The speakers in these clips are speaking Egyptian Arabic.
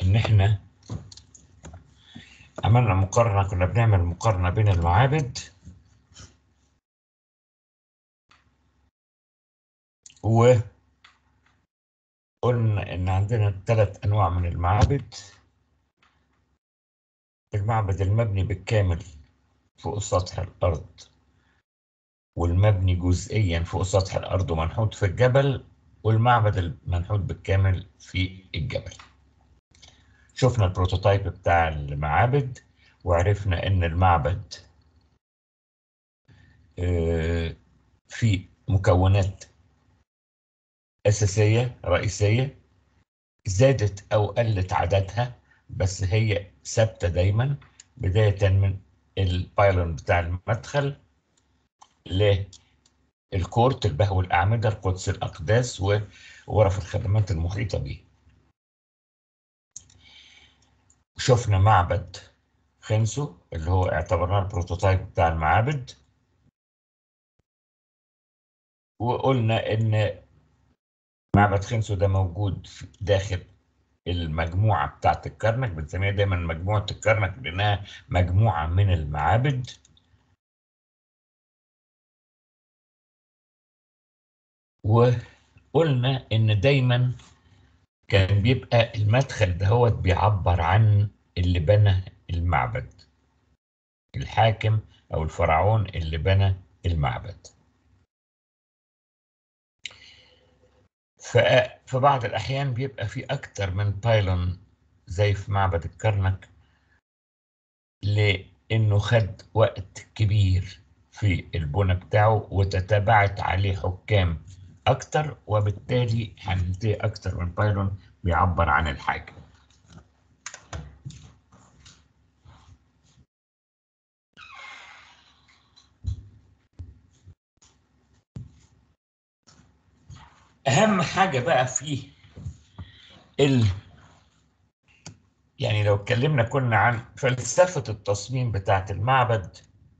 ان احنا عملنا مقارنة كنا بنعمل مقارنة بين المعابد وقلنا ان عندنا ثلاث انواع من المعابد المعبد المبني بالكامل فوق سطح الارض والمبني جزئيا فوق سطح الارض ومنحوت في الجبل والمعبد المنحوت بالكامل في الجبل شفنا البروتوتايب بتاع المعابد وعرفنا ان المعبد آه، فيه مكونات أساسية رئيسية زادت أو قلت عددها بس هي ثابتة دايما بداية من البايلون بتاع المدخل للكورت البهو الأعمدة القدس الأقداس وغرف الخدمات المحيطة به شفنا معبد خنسو اللي هو اعتبرناه البروتوتايب بتاع المعابد وقلنا ان معبد خنسو ده موجود في- داخل المجموعة بتاعت الكرنك بنسميها دايما مجموعة الكرنك لأنها مجموعة من المعابد وقلنا إن دايما كان بيبقى المدخل دهوت بيعبر عن اللي بنى المعبد الحاكم أو الفرعون اللي بنى المعبد ف- في بعض الأحيان بيبقى في أكتر من بايلون زي في معبد الكرنك لأنه خد وقت كبير في البنى بتاعه وتتابعت عليه حكام أكتر وبالتالي هنلاقي أكتر من بايلون بيعبر عن الحاكم أهم حاجة بقى فيه ال يعني لو اتكلمنا كنا عن فلسفة التصميم بتاعت المعبد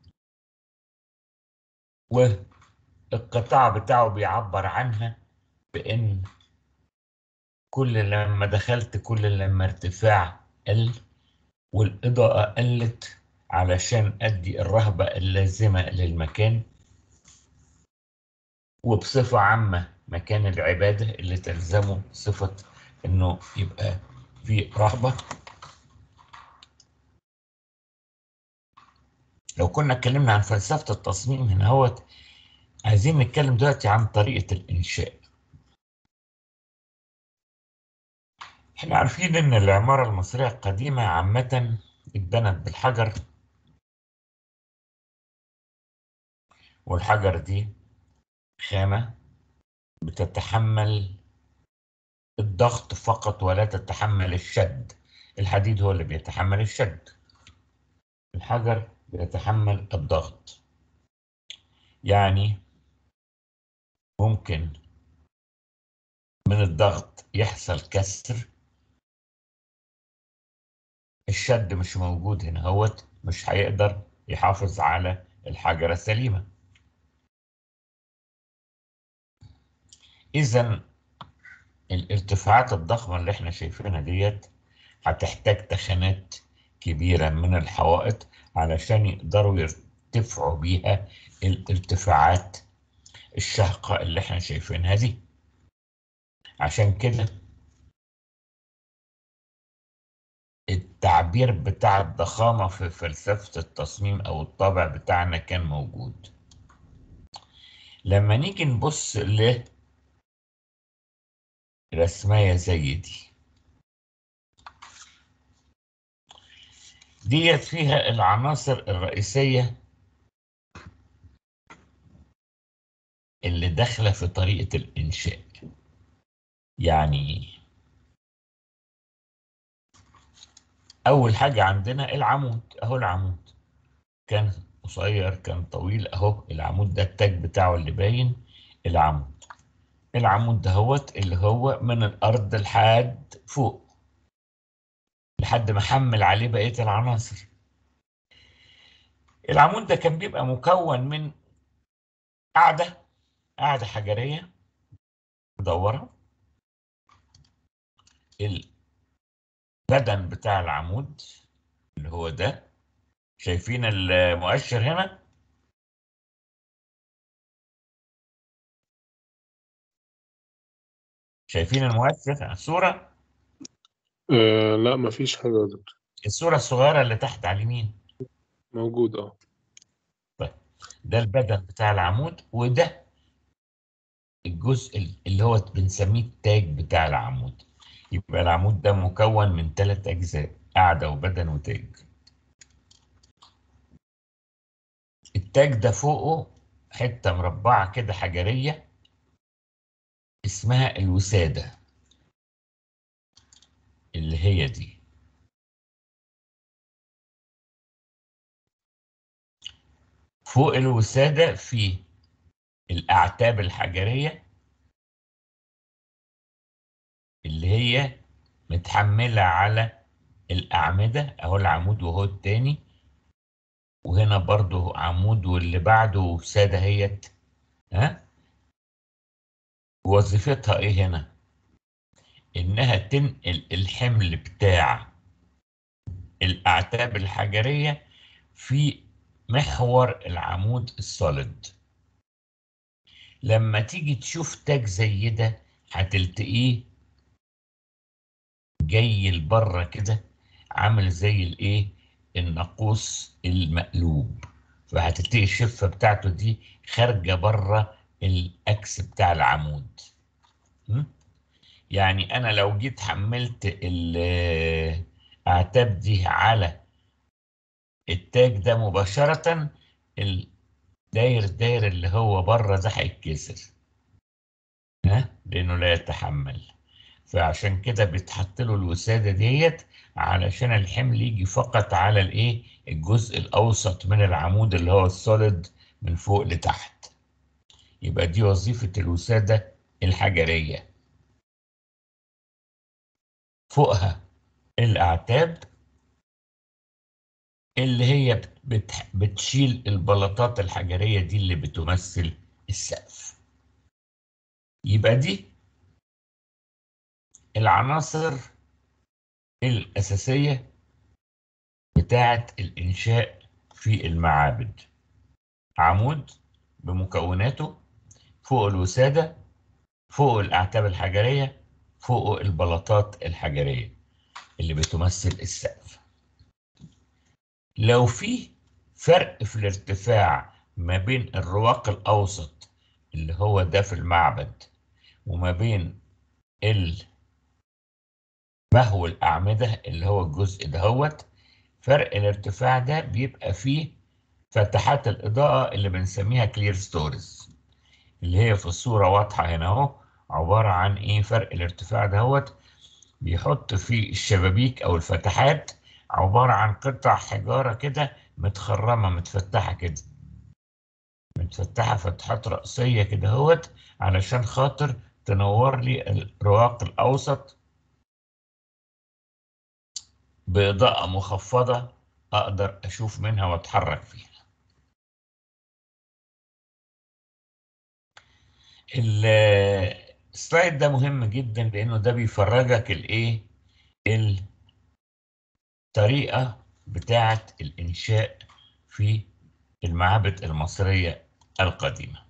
والقطاع بتاعه بيعبر عنها بأن كل لما دخلت كل لما ارتفاع قل والإضاءة قلت علشان أدي الرهبة اللازمة للمكان وبصفة عامة مكان العبادة اللي تلزمه صفة إنه يبقى في رهبة لو كنا اتكلمنا عن فلسفة التصميم هنا هوت عايزين نتكلم دلوقتي عن طريقة الإنشاء احنا عارفين إن العمارة المصرية القديمة عامة اتبنت بالحجر والحجر دي خامة بتتحمل الضغط فقط ولا تتحمل الشد الحديد هو اللي بيتحمل الشد الحجر بيتحمل الضغط يعني ممكن من الضغط يحصل كسر الشد مش موجود هنا هوت مش هيقدر يحافظ على الحجرة السليمة إذا الارتفاعات الضخمة اللي احنا شايفينها ديت هتحتاج تخانات كبيرة من الحوائط علشان يقدروا يرتفعوا بيها الارتفاعات الشاهقة اللي احنا شايفينها دي عشان كده التعبير بتاع الضخامة في فلسفة التصميم أو الطابع بتاعنا كان موجود لما نيجي نبص لرسمية زي دي ديت فيها العناصر الرئيسية اللي داخلة في طريقة الإنشاء يعني أول حاجة عندنا العمود أهو العمود كان قصير كان طويل أهو العمود ده التاج بتاعه اللي باين العمود العمود دهوت اللي هو من الأرض لحد فوق لحد ما حمل عليه بقية العناصر العمود ده كان بيبقى مكون من قاعدة قاعدة حجرية مدورة البدن بتاع العمود اللي هو ده شايفين المؤشر هنا شايفين المؤشر على الصورة آه لا مفيش حاجة يا دكتور الصورة الصغيرة اللي تحت على اليمين موجود اه ده البدن بتاع العمود وده الجزء اللي هو بنسميه التاج بتاع العمود يبقى العمود ده مكون من ثلاث أجزاء قاعدة وبدن وتاج التاج ده فوقه حتة مربعة كده حجرية اسمها الوسادة اللي هي دي فوق الوسادة في الأعتاب الحجرية اللي هي متحملة على الأعمدة أهو العمود وهو التاني وهنا برضو عمود واللي بعده وسادة هيت ها وظيفتها ايه هنا انها تنقل الحمل بتاع الاعتاب الحجرية في محور العمود الصلد لما تيجي تشوف تاج زي ده هتلتقيه جاي لبره كده عامل زي الايه الناقوس المقلوب فهتلاقي الشفه بتاعته دي خارجه بره الاكس بتاع العمود م? يعني انا لو جيت حملت الاعتاب دي على التاج ده مباشره الداير داير اللي هو بره ده هيتكسر ها لانه لا يتحمل فعشان كده بيتحط له الوساده ديت علشان الحمل يجي فقط على الايه الجزء الاوسط من العمود اللي هو السوليد من فوق لتحت يبقى دي وظيفه الوساده الحجريه فوقها الاعتاب اللي هي بت بتشيل البلاطات الحجريه دي اللي بتمثل السقف يبقى دي العناصر الأساسية بتاعة الإنشاء في المعابد عمود بمكوناته فوق الوسادة فوق الأعتاب الحجرية فوق البلاطات الحجرية اللي بتمثل السقف لو في فرق في الارتفاع ما بين الرواق الأوسط اللي هو ده في المعبد وما بين ال بهو الأعمدة اللي هو الجزء دهوت فرق الارتفاع ده بيبقى فيه فتحات الإضاءة اللي بنسميها كلير ستورز اللي هي في الصورة واضحة هنا أهو عبارة عن إيه فرق الارتفاع دهوت بيحط فيه الشبابيك أو الفتحات عبارة عن قطع حجارة كده متخرمة متفتحة كده متفتحة فتحات رأسية كده هوت علشان خاطر تنور لي الرواق الأوسط بإضاءة مخفضة أقدر أشوف منها وأتحرك فيها. السلايد ده مهم جدا لأنه ده بيفرجك الإيه؟ الطريقة بتاعة الإنشاء في المعابد المصرية القديمة.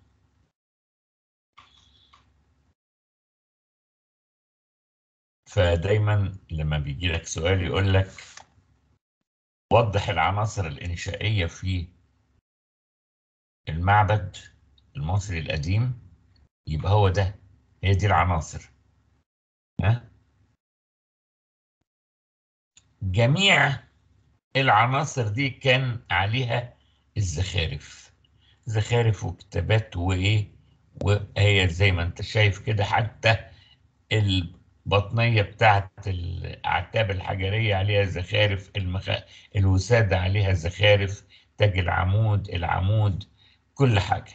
فدايما لما بيجي لك سؤال يقول لك وضح العناصر الإنشائية في المعبد المصري القديم يبقى هو ده هي دي العناصر ها جميع العناصر دي كان عليها الزخارف زخارف وكتابات وايه وهي زي ما انت شايف كده حتى البطنية بتاعت الأعتاب الحجرية عليها زخارف المخ... الوسادة عليها زخارف تاج العمود العمود كل حاجة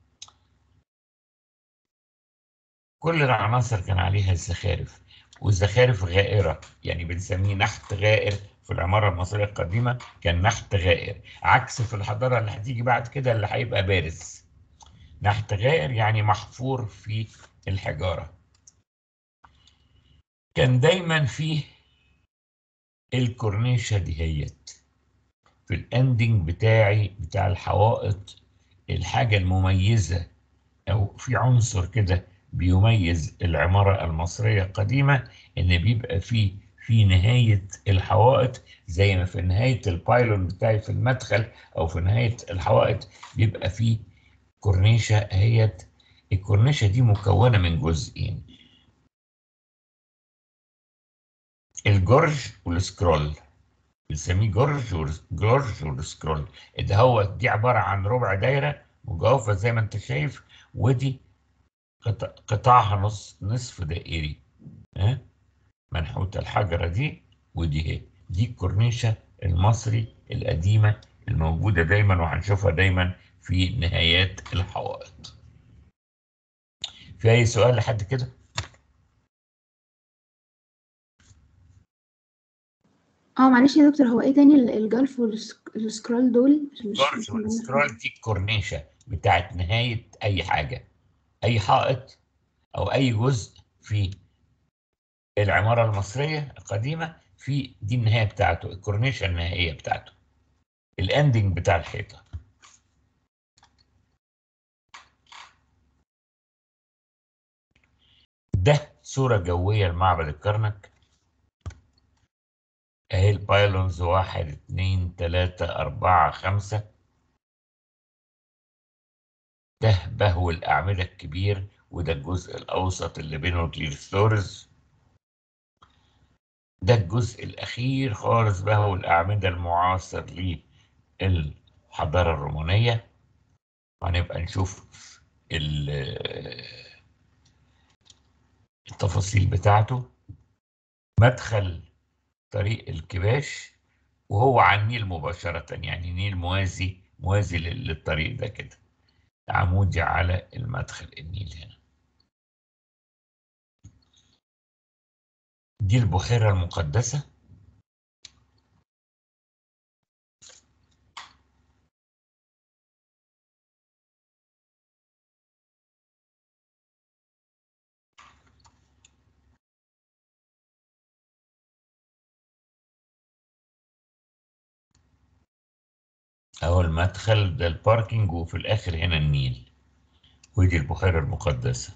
كل العناصر كان عليها الزخارف والزخارف غائرة يعني بنسميه نحت غائر في العمارة المصرية القديمة كان نحت غائر عكس في الحضارة اللي هتيجي بعد كده اللي هيبقى بارز نحت غائر يعني محفور في الحجارة كان دايما فيه الكورنيشة دي هيت في الاندنج بتاعي بتاع الحوائط الحاجة المميزة أو في عنصر كده بيميز العمارة المصرية القديمة إن بيبقى فيه في نهاية الحوائط زي ما في نهاية البايلون بتاعي في المدخل أو في نهاية الحوائط بيبقى فيه كورنيشة اهيت الكورنيشة دي مكونة من جزئين الجورج والسكرول بنسميه جورج والجورج والسكرول ده هو دي عبارة عن ربع دايرة مجوفة زي ما انت شايف ودي قط- قطاعها نص نصف دائري ها منحوتة الحجرة دي ودي هي دي الكورنيشة المصري القديمة الموجودة دايما وهنشوفها دايما في نهايات الحوائط في أي سؤال لحد كده؟ اه معلش يا دكتور هو ايه تاني ال- الجلف والسك- والسكرول دول مش الجورج مش والسكرول دي الكورنيشة بتاعت نهاية أي حاجة أي حائط أو أي جزء في العمارة المصرية القديمة في دي النهاية بتاعته الكورنيشة النهائية بتاعته الاندنج بتاع الحيطة ده صورة جوية لمعبد الكرنك اهي البايلونز واحد اتنين تلاتة أربعة خمسة ده بهو الأعمدة الكبير وده الجزء الأوسط اللي بينه الكليرستورز ده الجزء الأخير خالص بهو الأعمدة المعاصر للحضارة الرومانية وهنبقى نشوف ال- التفاصيل بتاعته مدخل طريق الكباش وهو على النيل مباشرة يعني نيل موازي موازي لل- للطريق ده كده عمودي على المدخل النيل هنا دي البحيرة المقدسة أهو المدخل ده الباركينج وفي الآخر هنا النيل ودي البحيرة المقدسة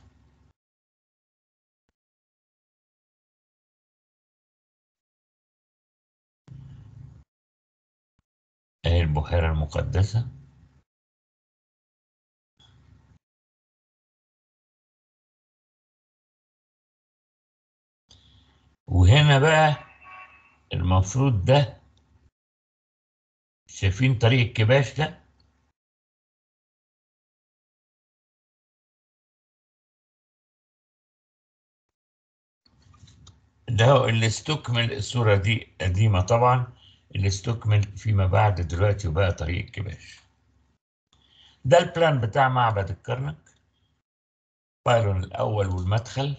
أهي البحيرة المقدسة وهنا بقى المفروض ده شايفين طريق الكباش ده ده هو اللي استكمل الصورة دي قديمة طبعا اللي استكمل فيما بعد دلوقتي وبقى طريق الكباش ده البلان بتاع معبد الكرنك بايرون الأول والمدخل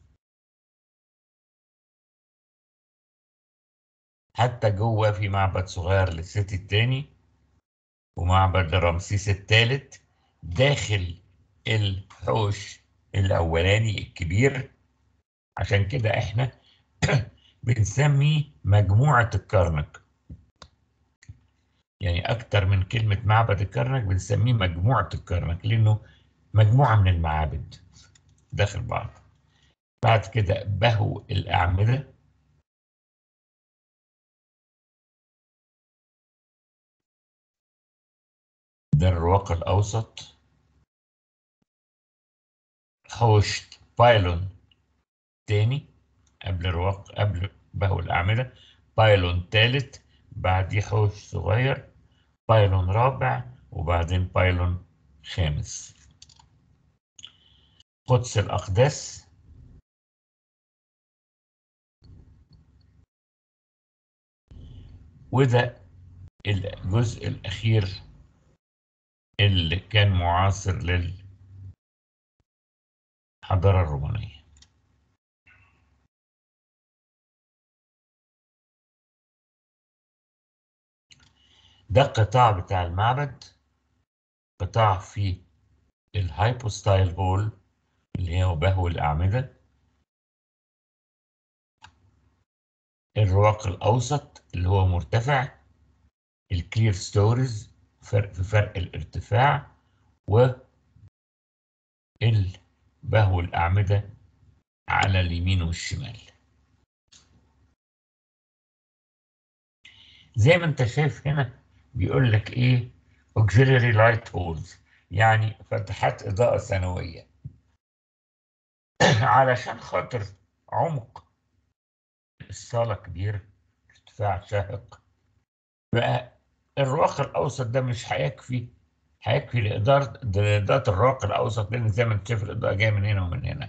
حتى جوه في معبد صغير للسيتي التاني ومعبد رمسيس الثالث داخل الحوش الأولاني الكبير عشان كده احنا بنسميه مجموعة الكرنك يعني أكتر من كلمة معبد الكرنك بنسميه مجموعة الكرنك لأنه مجموعة من المعابد داخل بعض بعد كده بهو الأعمدة ده الرواق الأوسط حوش بايلون تاني قبل الرواق قبل بهو الأعمدة بايلون تالت بعديه حوش صغير بايلون رابع وبعدين بايلون خامس قدس الأقداس وده الجزء الأخير اللي كان معاصر للحضارة الرومانية ده القطاع بتاع المعبد قطاع فيه الهايبوستايل هول اللي هو بهو الأعمدة الرواق الأوسط اللي هو مرتفع الكلير ستوريز فرق في فرق الارتفاع و البهو الأعمدة على اليمين والشمال زي ما انت شايف هنا بيقول لك ايه auxiliary light holes يعني فتحات إضاءة ثانوية علشان خاطر عمق الصالة كبير ارتفاع شاهق بقى الرواق الأوسط ده مش هيكفي هيكفي لإدارة لإضاءة الرواق الأوسط لأن زي ما انت شايف الإضاءة جاية من هنا ومن هنا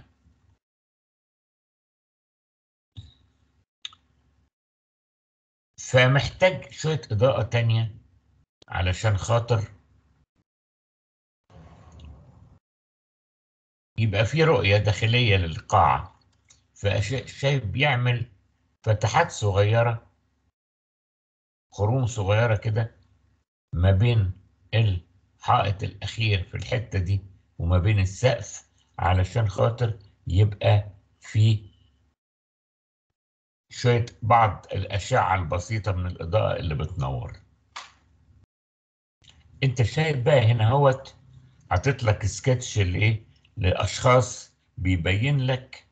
فمحتاج شوية إضاءة تانية علشان خاطر يبقى في رؤية داخلية للقاعة فشايف بيعمل فتحات صغيرة خروم صغيرة كده ما بين الحائط الأخير في الحتة دي وما بين السقف علشان خاطر يبقى في شوية بعض الأشعة البسيطة من الإضاءة اللي بتنور انت شايف بقى هنا هوت حاطط لك سكتش لايه لاشخاص بيبين لك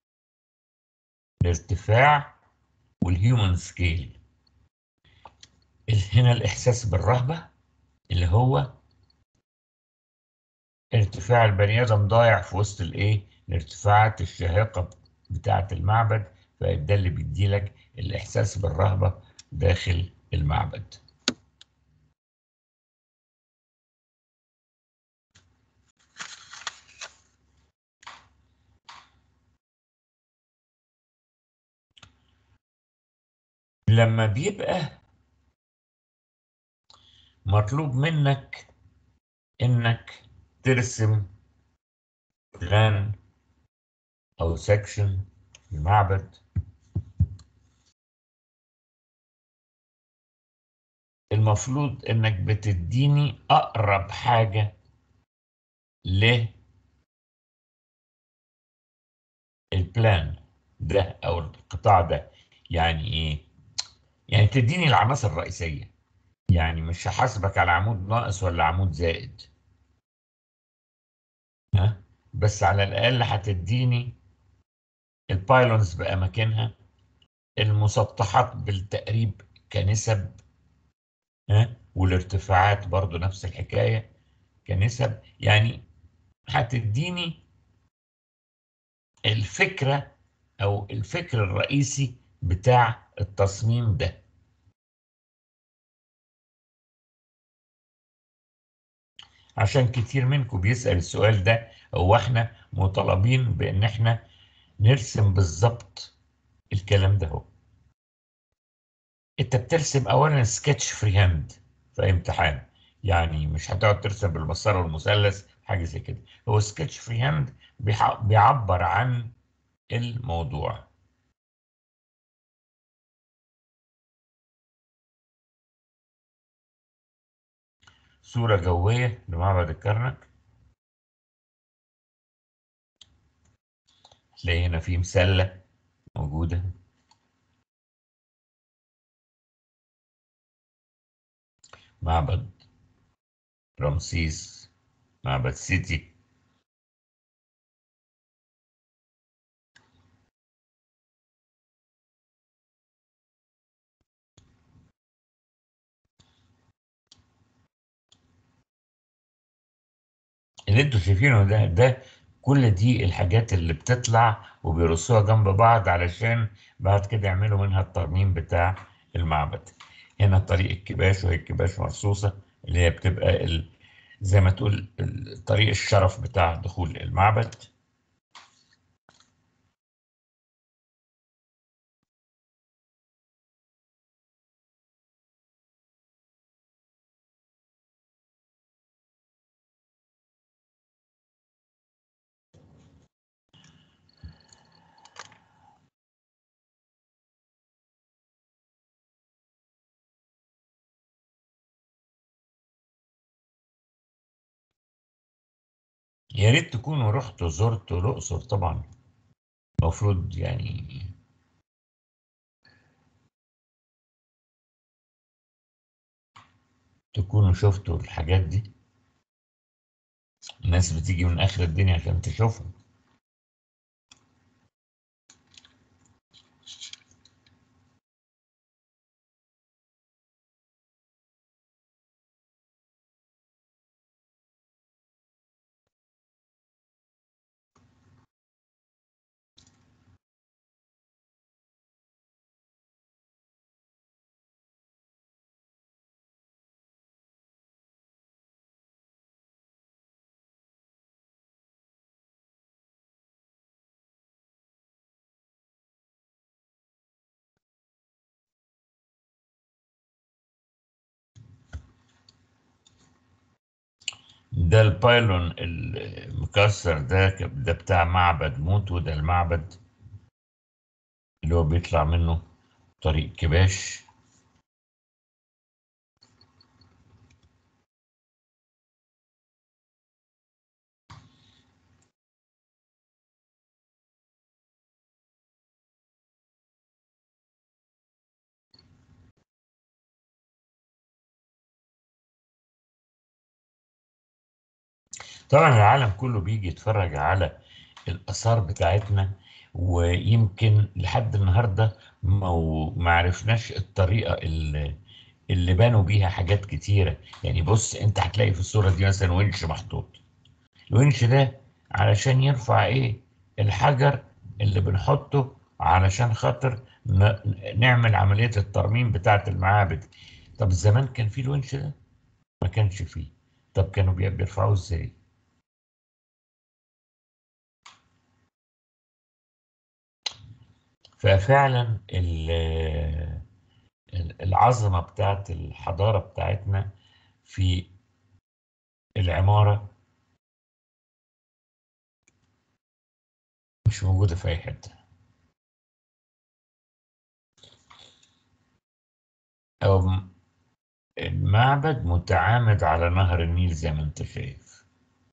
الارتفاع والهيومن سكيل هنا الاحساس بالرهبه اللي هو ارتفاع البني ادم ضايع في وسط الايه الارتفاعات الشاهقه بتاعه المعبد فده اللي بيديلك الاحساس بالرهبه داخل المعبد لما بيبقى مطلوب منك انك ترسم بلان او سكشن في المعبد المفروض انك بتديني اقرب حاجة ل البلان ده او القطاع ده يعني ايه يعني تديني العناصر الرئيسية يعني مش هحاسبك على عمود ناقص ولا عمود زائد ها بس على الأقل هتديني البايلونز بأماكنها المسطحات بالتقريب كنسب ها والارتفاعات برضو نفس الحكاية كنسب يعني هتديني الفكرة أو الفكر الرئيسي بتاع التصميم ده عشان كتير منكم بيسأل السؤال ده هو احنا مطالبين بان احنا نرسم بالظبط الكلام ده هو انت بترسم اولا سكتش فري هاند في امتحان يعني مش هتقعد ترسم بالمسطره والمثلث حاجه زي كده هو سكتش فري هاند بيعبر عن الموضوع صورة جوية لمعبد الكرنك تلاقي هنا في مسلة موجودة معبد رمسيس معبد سيتي اللي انتوا شايفينه ده ده كل دي الحاجات اللي بتطلع وبيرصوها جنب بعض علشان بعد كده يعملوا منها الترميم بتاع المعبد هنا طريق الكباش وهي الكباش مرصوصة اللي هي بتبقى ال... زي ما تقول طريق الشرف بتاع دخول المعبد يا ريت تكونوا رحتوا زرتوا الأقصر طبعا المفروض يعني تكونوا شفتوا الحاجات دي الناس بتيجي من آخر الدنيا عشان تشوفهم ده البايلون المكسر ده ك- ده بتاع معبد موت وده المعبد اللي هو بيطلع منه طريق كباش طبعا العالم كله بيجي يتفرج على الآثار بتاعتنا ويمكن لحد النهاردة ما ما عرفناش الطريقة اللي, اللي بنوا بيها حاجات كتيرة يعني بص انت هتلاقي في الصورة دي مثلا ونش محطوط الونش ده علشان يرفع ايه الحجر اللي بنحطه علشان خاطر ن- نعمل عملية الترميم بتاعة المعابد طب زمان كان في الونش ده ما كانش فيه طب كانوا بي- بيرفعوه ازاي ففعلا ال- ال- العظمة بتاعت الحضارة بتاعتنا في العمارة مش موجودة في أي حتة أو م- المعبد متعامد على نهر النيل زي ما أنت شايف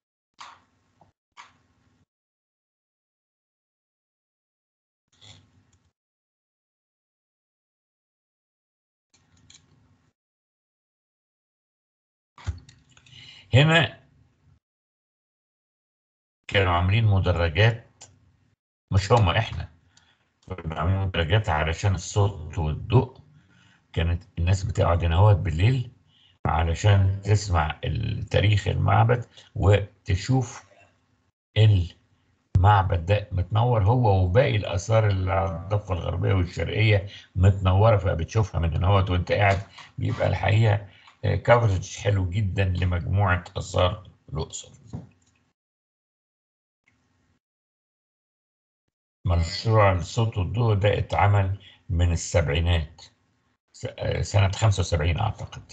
هنا كانوا عاملين مدرجات مش هم إحنا كنا عاملين مدرجات علشان الصوت والضوء كانت الناس بتقعد هنا هوت بالليل علشان تسمع تاريخ المعبد وتشوف المعبد ده متنور هو وباقي الآثار اللي على الضفة الغربية والشرقية متنورة فبتشوفها من هنا هوت وانت قاعد بيبقى الحقيقة كفرج حلو جدا لمجموعة آثار الأقصر مشروع الصوت والضوء ده اتعمل من السبعينات س- آه، سنة 75 أعتقد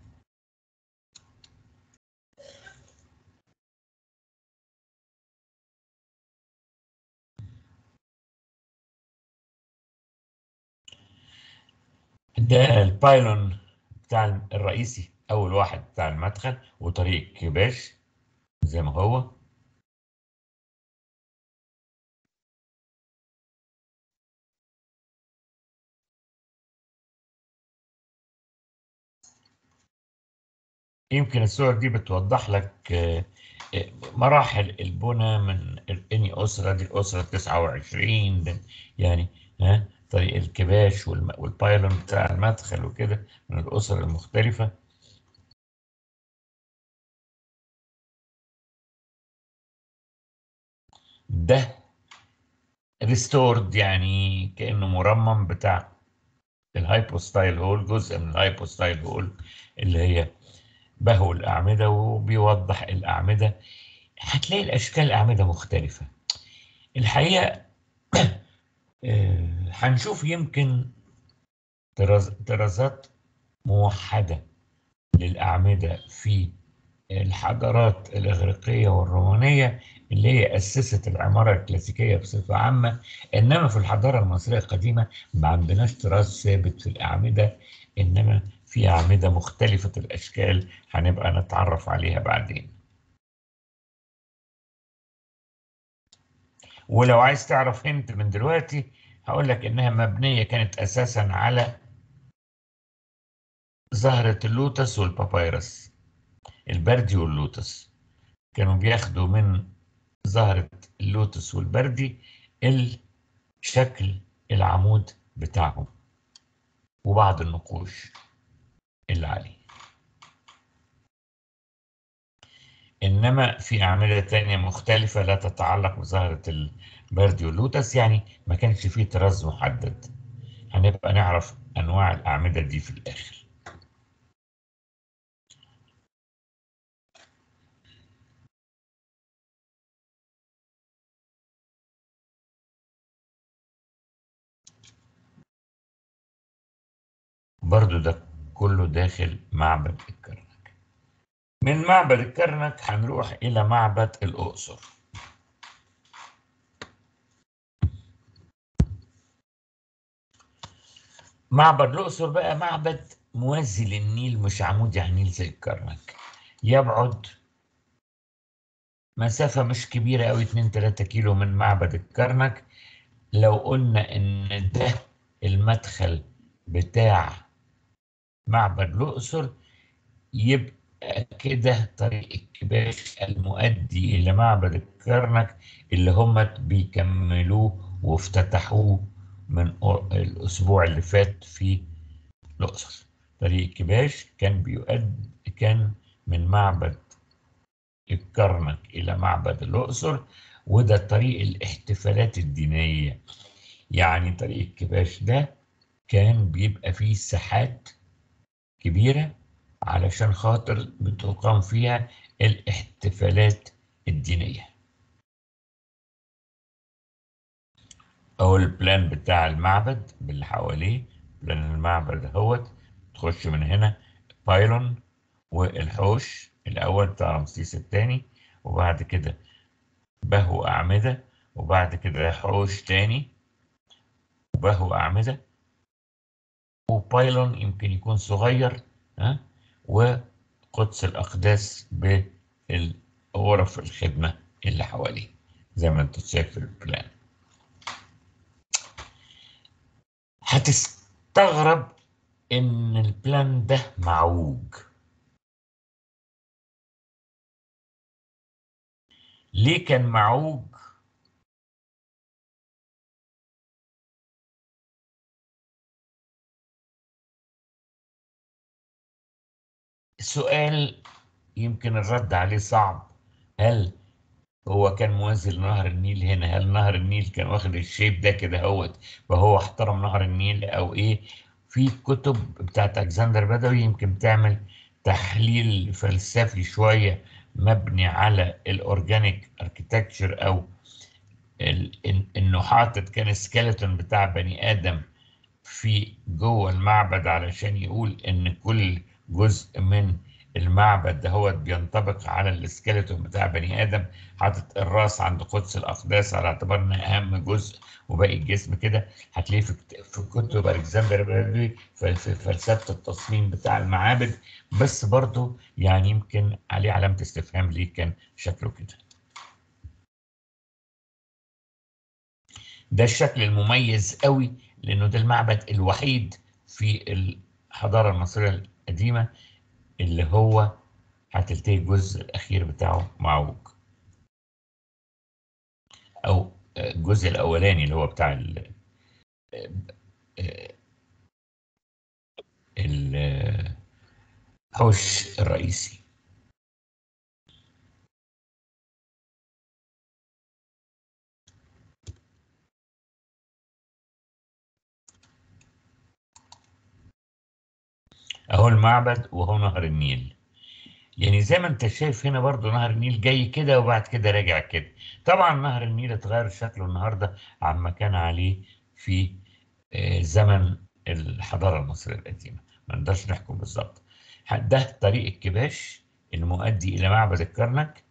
ده البايلون بتاع الرئيسي أول واحد بتاع المدخل وطريق كباش زي ما هو يمكن الصور دي بتوضح لك آه، آه، مراحل البنى من اني اسره دي الاسره 29 ده يعني ها طريق الكباش والم- والبايلون بتاع المدخل وكده من الاسر المختلفه ده ريستورد يعني كانه مرمم بتاع الهايبوستايل هول جزء من الهايبوستايل هول اللي هي بهو الأعمدة وبيوضح الأعمدة هتلاقي الأشكال الأعمدة مختلفة الحقيقة آه، هنشوف يمكن طراز- طرازات موحدة للأعمدة في الحضارات الإغريقية والرومانية اللي هي أسست العمارة الكلاسيكية بصفة عامة إنما في الحضارة المصرية القديمة ما عندناش طراز ثابت في الأعمدة إنما في أعمدة مختلفة الأشكال هنبقى نتعرف عليها بعدين ولو عايز تعرف هنت من دلوقتي هقول لك إنها مبنية كانت أساسا على زهرة اللوتس والبابايرس البردي واللوتس كانوا بياخدوا من زهرة اللوتس والبردي الشكل العمود بتاعهم وبعض النقوش اللي عليه إنما في أعمدة تانية مختلفة لا تتعلق بزهرة البردي واللوتس يعني ما كانش فيه طراز محدد هنبقى نعرف أنواع الأعمدة دي في الآخر برضو ده كله داخل معبد الكرنك من معبد الكرنك هنروح إلى معبد الأقصر معبد الأقصر بقى معبد موازي للنيل مش عمود يعني النيل زي الكرنك يبعد مسافة مش كبيرة أوي 2 3 كيلو من معبد الكرنك لو قلنا إن ده المدخل بتاع معبد الأقصر يبقى كده طريق الكباش المؤدي إلى معبد الكرنك اللي هم بيكملوه وافتتحوه من الأسبوع اللي فات في الأقصر طريق الكباش كان بيؤدي كان من معبد الكرنك إلى معبد الأقصر وده طريق الاحتفالات الدينية يعني طريق الكباش ده كان بيبقى فيه ساحات كبيرة علشان خاطر بتقام فيها الاحتفالات الدينية أو البلان بتاع المعبد باللي حواليه بلان المعبد اهوت تخش من هنا بايلون والحوش الأول بتاع رمسيس الثاني وبعد كده بهو أعمدة وبعد كده حوش تاني وبهو أعمدة وبايلون يمكن يكون صغير ها وقدس الأقداس بالغرف الخدمة اللي حواليه زي ما انت شايف في البلان هتستغرب ان البلان ده معوج ليه كان معوج سؤال يمكن الرد عليه صعب هل هو كان موازي لنهر النيل هنا هل نهر النيل كان واخد الشيب ده كده هوت فهو احترم نهر النيل او ايه في كتب بتاعت الكسندر بدوي يمكن تعمل تحليل فلسفي شويه مبني على الاورجانيك اركيتكتشر او انه حاطط كان سكيلتون بتاع بني ادم في جوه المعبد علشان يقول ان كل جزء من المعبد ده هو بينطبق على السكيلتون بتاع بني ادم حاطط الراس عند قدس الاقداس على اعتبار انها اهم جزء وباقي الجسم كده هتلاقيه في في كتب الكسندر بدوي في فلسفه التصميم بتاع المعابد بس برضه يعني يمكن عليه علامه استفهام ليه كان شكله كده. ده الشكل المميز قوي لانه ده المعبد الوحيد في الحضاره المصريه القديمه اللي هو هتلتقي الجزء الأخير بتاعه معوج أو الجزء الأولاني اللي هو بتاع ال الحوش الرئيسي اهو المعبد وهو نهر النيل يعني زي ما انت شايف هنا برضو نهر النيل جاي كده وبعد كده راجع كده طبعا نهر النيل اتغير شكله النهارده عما كان عليه في زمن الحضاره المصريه القديمه ما نقدرش نحكم بالظبط ده طريق الكباش المؤدي الى معبد الكرنك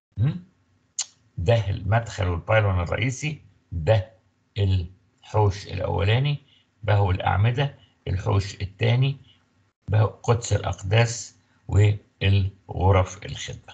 ده المدخل والبايلون الرئيسي ده الحوش الاولاني بهو الاعمده الحوش الثاني قدس الأقداس والغرف الخدمة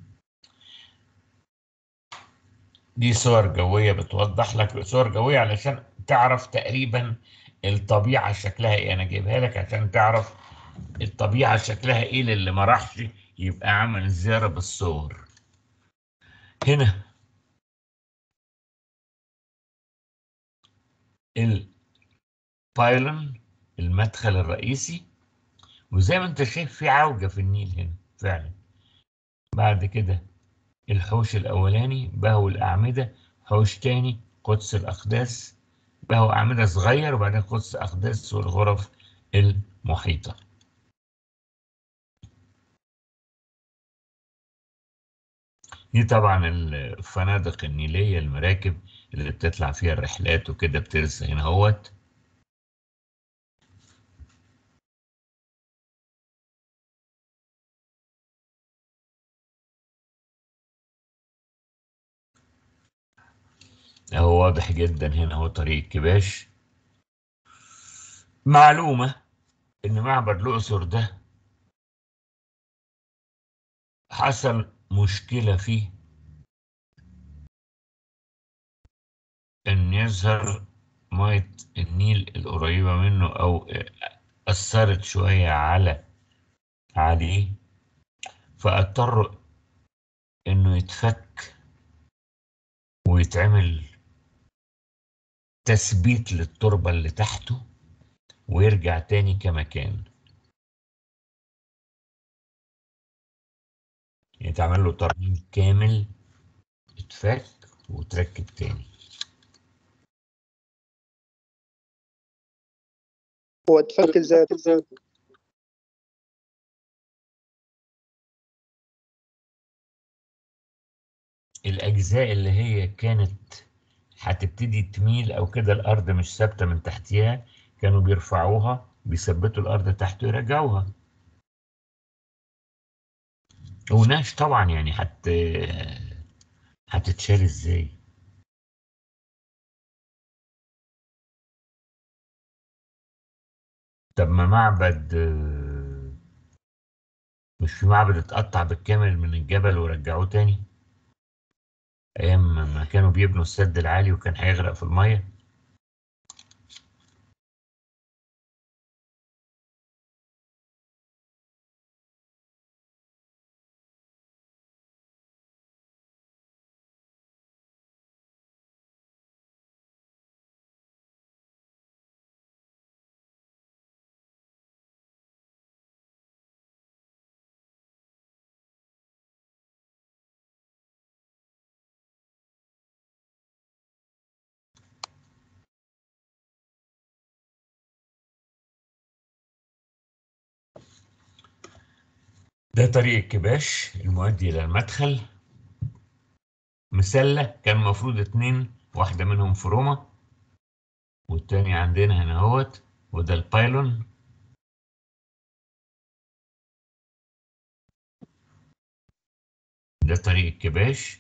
دي صور جوية بتوضح لك صور جوية علشان تعرف تقريبا الطبيعة شكلها ايه انا جايبها لك عشان تعرف الطبيعة شكلها ايه للي ما راحش يبقى عمل زيارة بالصور هنا البايلون المدخل الرئيسي وزي ما انت شايف في عوجة في النيل هنا فعلا بعد كده الحوش الأولاني بهو الأعمدة حوش تاني قدس الأقداس بهو أعمدة صغير وبعدين قدس الأقداس والغرف المحيطة دي طبعا الفنادق النيلية المراكب اللي بتطلع فيها الرحلات وكده بترسى هنا اهوت اهو واضح جدا هنا هو طريق كباش معلومة ان معبد الاقصر ده حصل مشكلة فيه ان يظهر مية النيل القريبة منه او اثرت شوية على عليه فاضطر انه يتفك ويتعمل تثبيت للتربة اللي تحته ويرجع تاني كما كان يعني تعمل له ترميم كامل اتفك وتركب تاني هو اتفك ازاي الأجزاء اللي هي كانت هتبتدي تميل أو كده الأرض مش ثابتة من تحتها كانوا بيرفعوها بيثبتوا الأرض تحت ويرجعوها وناش طبعا يعني هت هتتشال ازاي طب ما معبد مش في معبد اتقطع بالكامل من الجبل ورجعوه تاني ايام ما كانوا بيبنوا السد العالي وكان هيغرق في الميه ده طريق الكباش المؤدي إلى المدخل مسلة كان المفروض اتنين واحدة منهم في روما والتاني عندنا هنا اهوت وده البايلون ده طريق الكباش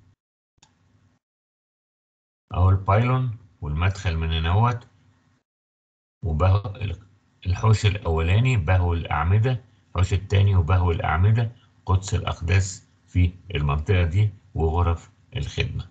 اهو البايلون والمدخل من هنا اهوت وبهو الحوش الاولاني بهو الاعمده الحوش الثاني وبهو الأعمدة قدس الأقداس في المنطقة دي وغرف الخدمة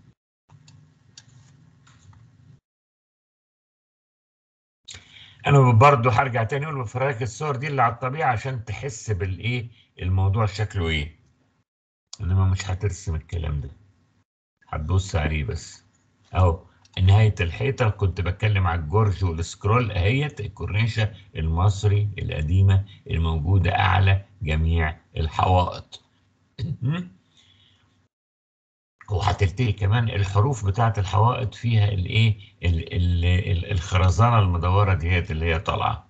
أنا برضو هرجع تاني أقول بفرجك الصور دي اللي على الطبيعة عشان تحس بالإيه الموضوع شكله إيه إنما مش هترسم الكلام ده هتبص عليه بس أهو نهاية الحيطة كنت بتكلم على الجورج والسكرول اهيت الكورنيشة المصري القديمة الموجودة أعلى جميع الحوائط وهتلتقي كمان الحروف بتاعة الحوائط فيها الايه الخرزانة المدورة ديت اللي هي طالعة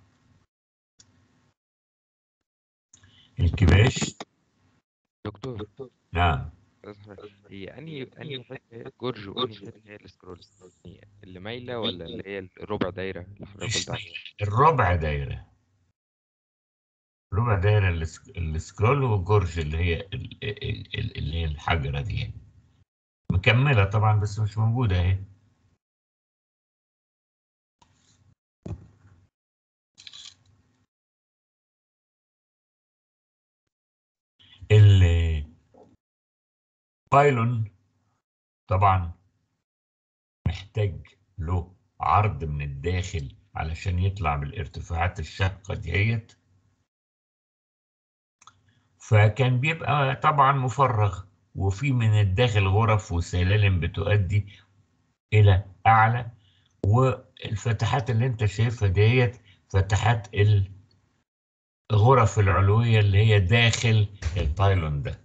الكباش دكتور نعم هي انهي انهي حته جورج وانهي حته هي السكرول يعني اللي مايله ولا اللي هي الربع دايره اللي حضرتك قلت عليها الربع دايره ربع دايره السكرول والجورج اللي هي اللي هي الحجره دي مكمله طبعا بس مش موجوده اهي البايلون طبعا محتاج له عرض من الداخل علشان يطلع بالارتفاعات الشاقة ديت فكان بيبقى طبعا مفرغ وفي من الداخل غرف وسلالم بتؤدي إلى أعلى والفتحات اللي انت شايفها ديت فتحات الغرف العلوية اللي هي داخل البايلون ده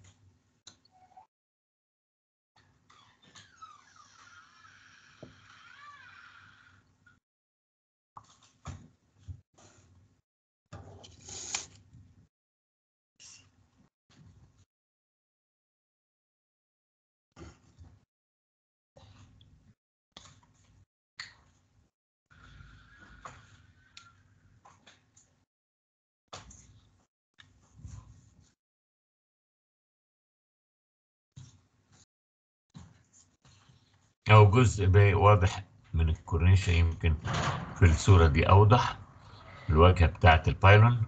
أو جزء باقي واضح من الكورنيشة يمكن في الصورة دي أوضح الواجهة بتاعة البايلون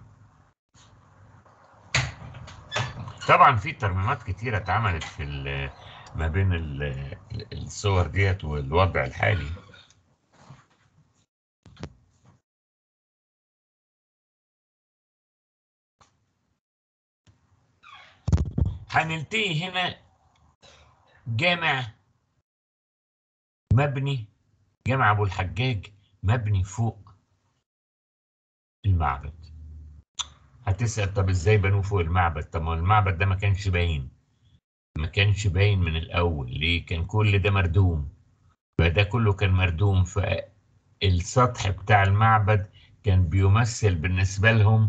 طبعا في ترميمات كتيرة اتعملت في ال- ما بين ال- الصور ديت والوضع الحالي هنلتقي هنا جامع مبني جامع ابو الحجاج مبني فوق المعبد هتسأل طب ازاي بنوه فوق المعبد طب ما المعبد ده ما كانش باين ما كانش باين من الاول ليه كان كل ده مردوم فده كله كان مردوم فالسطح بتاع المعبد كان بيمثل بالنسبة لهم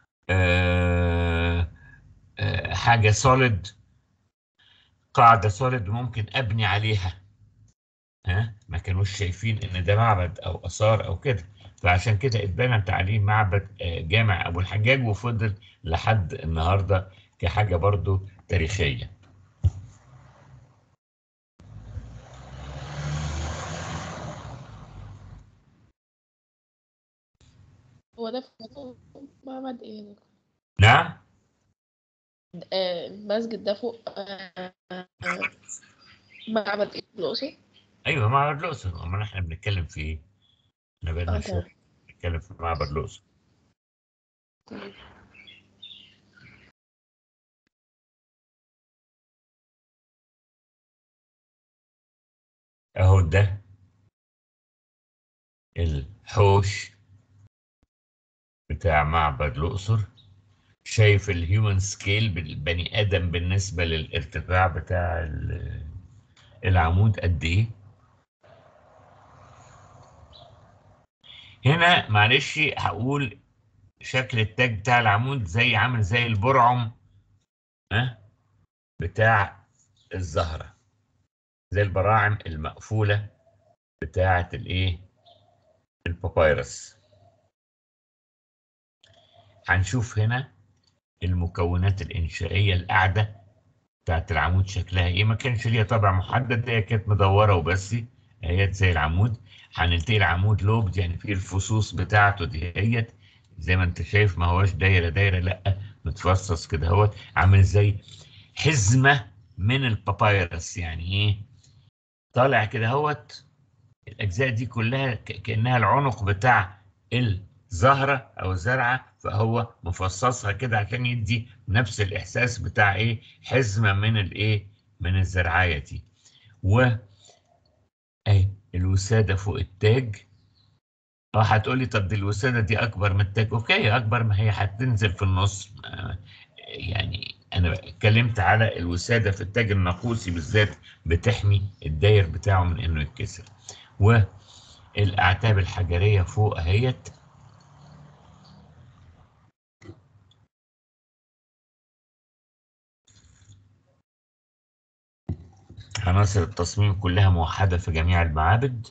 آه آه حاجة سوليد قاعدة سوليد ممكن أبني عليها ها ما كانوش شايفين ان ده معبد او اثار او كده فعشان كده اتبنت عليه معبد آه، جامع ابو الحجاج وفضل لحد النهارده كحاجه برضو تاريخيه هو ده فوق معبد ايه يا دكتور؟ نعم آه، المسجد ده فوق آه، آه، معبد ايه الأقصر؟ ايوه معبد الاقصر امال احنا بنتكلم في ايه؟ احنا بقالنا اه شويه تمام بنتكلم في معبد الاقصر تمام. اهو ده الحوش بتاع معبد الاقصر شايف الهيومن سكيل بالبني ادم بالنسبه للارتفاع بتاع ال- العمود قد ايه هنا معلش هقول شكل التاج بتاع العمود زي عامل زي البرعم ها بتاع الزهره زي البراعم المقفوله بتاعه الايه البابايرس هنشوف هنا المكونات الإنشائية القاعدة بتاعت العمود شكلها إيه ما كانش ليها طابع محدد هي كانت مدورة وبس هي زي العمود هنلتقي العمود لوب يعني فيه الفصوص بتاعته دي هي زي ما انت شايف ما هوش دايرة دايرة لأ متفصص كده هو عامل زي حزمة من البابايرس يعني إيه طالع كده هوت الأجزاء دي كلها ك- كأنها العنق بتاع الزهرة أو الزرعة فهو مفصصها كده عشان يدي نفس الإحساس بتاع إيه حزمة من الإيه من الزرعاية دي و أهي الوسادة فوق التاج اه هتقولي طب دي الوسادة دي أكبر من التاج أوكي أكبر ما هي هتنزل في النص آه، يعني أنا اتكلمت على الوسادة في التاج الناقوسي بالذات بتحمي الداير بتاعه من إنه يتكسر والأعتاب الحجرية فوق أهيت عناصر التصميم كلها موحدة في جميع المعابد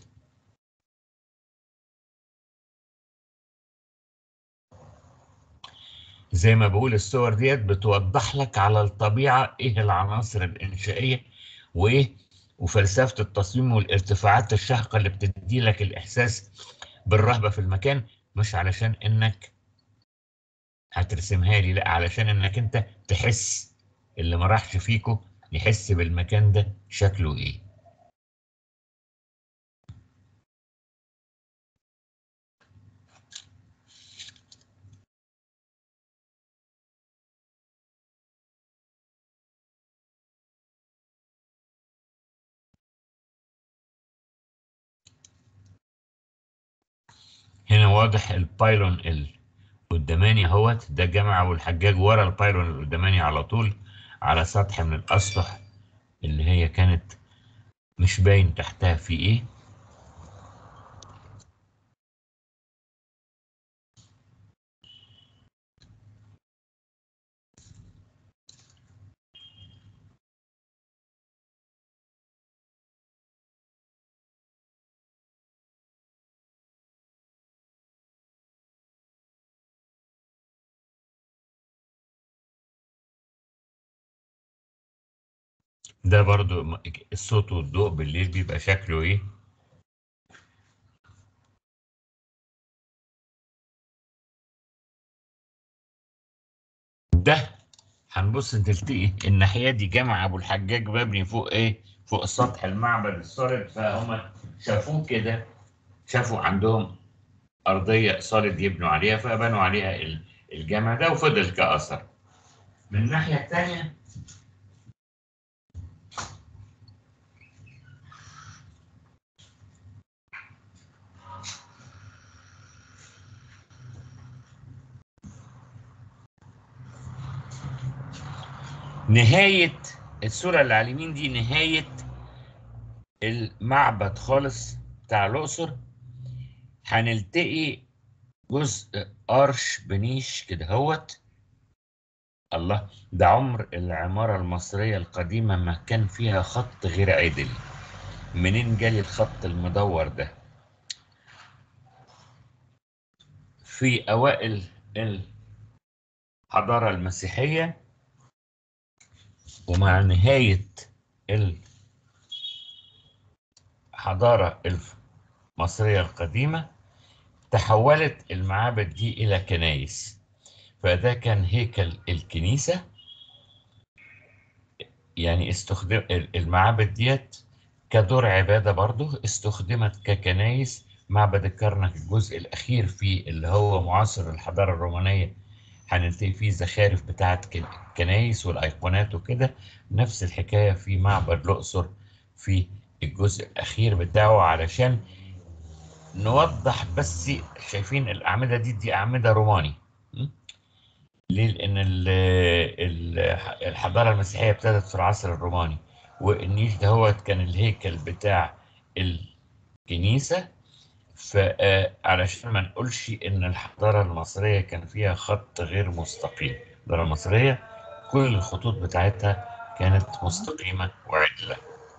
زي ما بقول الصور ديت بتوضح لك على الطبيعة ايه العناصر الإنشائية وايه وفلسفة التصميم والارتفاعات الشاهقة اللي بتدي لك الإحساس بالرهبة في المكان مش علشان إنك هترسمها لي لا علشان إنك أنت تحس اللي ما راحش فيكو يحس بالمكان ده شكله ايه هنا واضح البايلون ال قداماني اهوت ده جامع ابو الحجاج ورا البايلون القداماني على طول على سطح من الاسطح اللي هي كانت مش باين تحتها في ايه ده برضو م- الصوت والضوء بالليل بيبقى شكله ايه ده هنبص تلتقي الناحية دي جامع ابو الحجاج مبني فوق ايه فوق سطح المعبد الصلب فهم شافوه كده شافوا عندهم أرضية صلب يبنوا عليها فبنوا عليها ال- الجامع ده وفضل كأثر من الناحية التانية نهاية الصورة اللي على اليمين دي نهاية المعبد خالص بتاع الأقصر هنلتقي جزء قرش بنيش كده هوت الله ده عمر العمارة المصرية القديمة ما كان فيها خط غير عدل منين جالي الخط المدور ده في أوائل الحضارة المسيحية ومع نهاية الحضارة المصرية القديمة تحولت المعابد دي إلى كنايس فده كان هيكل الكنيسة يعني استخدم المعابد ديت كدور عبادة برضه استخدمت ككنايس معبد الكرنك الجزء الأخير فيه اللي هو معاصر الحضارة الرومانية هنلتقي فيه زخارف بتاعت كنايس والأيقونات وكده نفس الحكاية في معبد الأقصر في الجزء الأخير بتاعه علشان نوضح بس شايفين الأعمدة دي دي أعمدة روماني م? ليه؟ لأن ال- ال- الحضارة المسيحية ابتدت في العصر الروماني والنيش ده هو كان الهيكل بتاع الكنيسة فعلشان ما نقولش إن الحضارة المصرية كان فيها خط غير مستقيم الحضارة المصرية كل الخطوط بتاعتها كانت مستقيمة وعدلة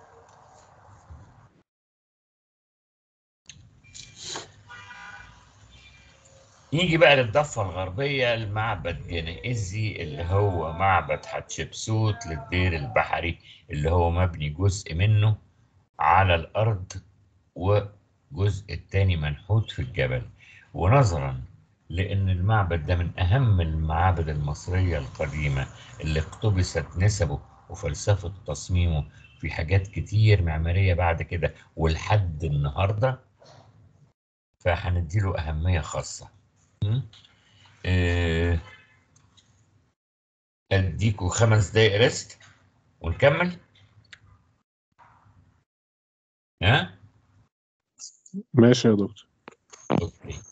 يجي بقى للضفة الغربية المعبد جنائزي اللي هو معبد حتشبسوت للدير البحري اللي هو مبني جزء منه على الأرض وجزء التاني منحوت في الجبل ونظرا لأن المعبد ده من أهم المعابد المصرية القديمة اللي اقتبست نسبه وفلسفة تصميمه في حاجات كتير معمارية بعد كده ولحد النهاردة فهنديله أهمية خاصة م? آه، أديكوا خمس دقايق ريست ونكمل ها؟ ماشي يا دكتور أوكي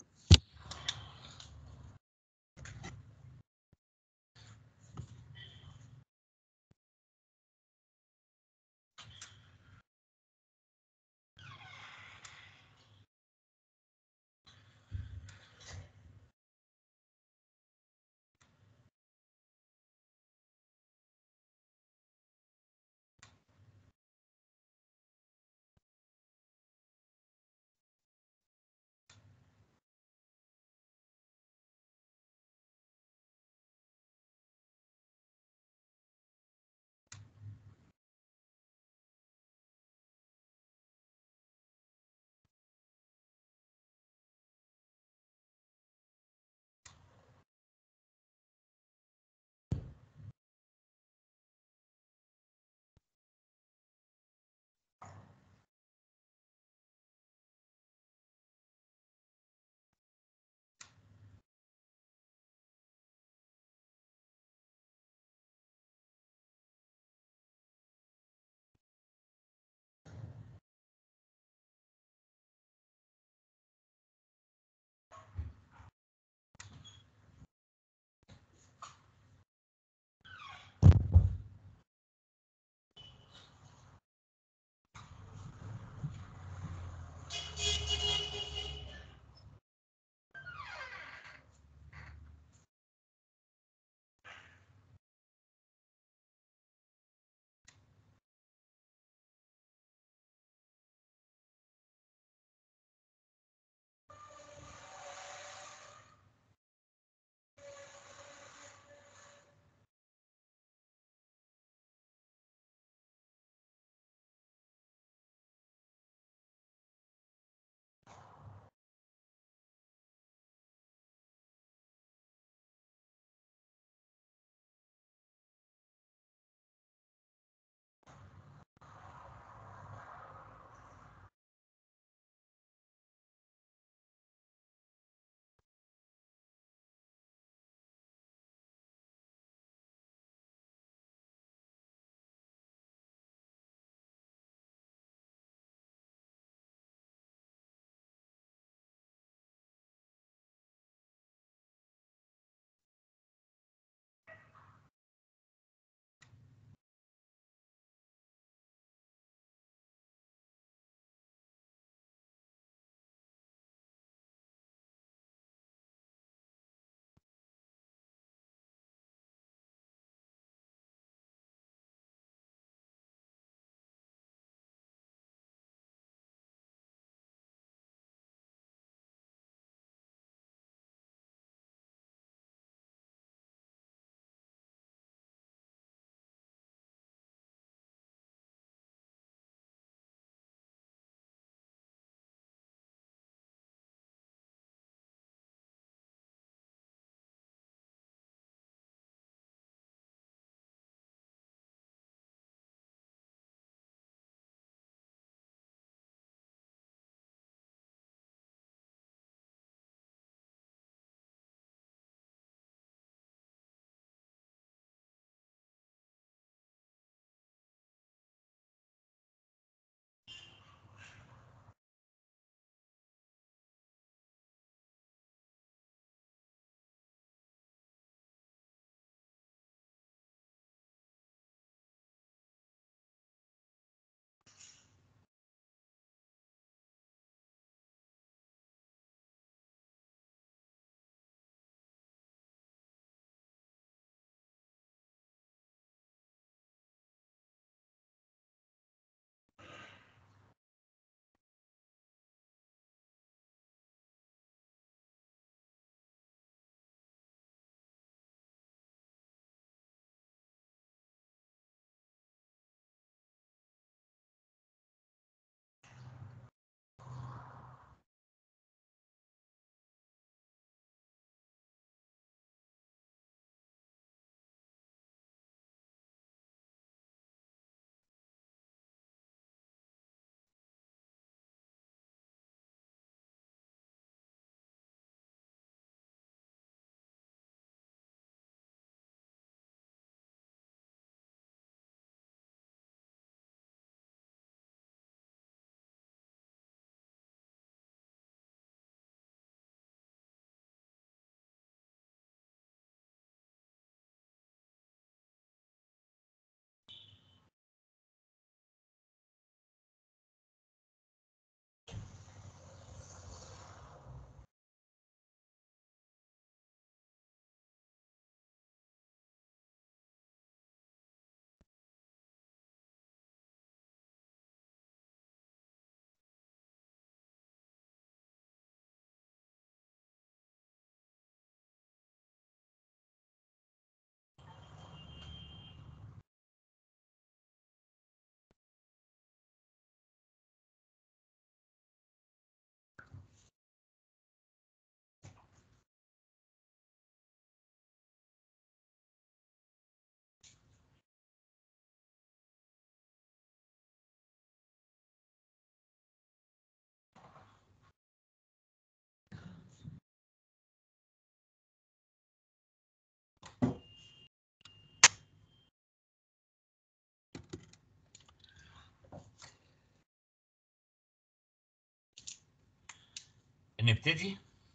نبتدي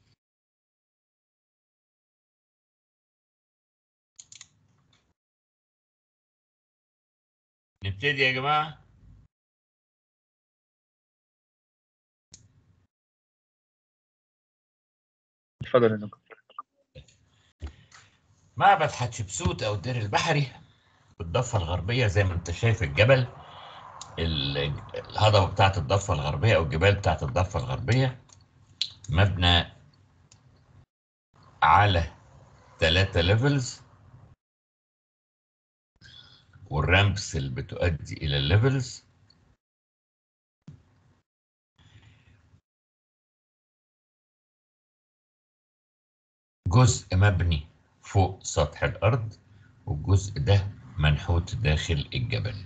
نبتدي يا جماعة اتفضل يا دكتور معبد حتشبسوت أو الدير البحري بالضفة الغربية زي ما أنت شايف الجبل ال- الهضبة بتاعت الضفة الغربية أو الجبال بتاعت الضفة الغربية مبنى على ثلاثة ليفلز والرامبس اللي بتؤدي إلى الليفلز جزء مبني فوق سطح الأرض والجزء ده منحوت داخل الجبل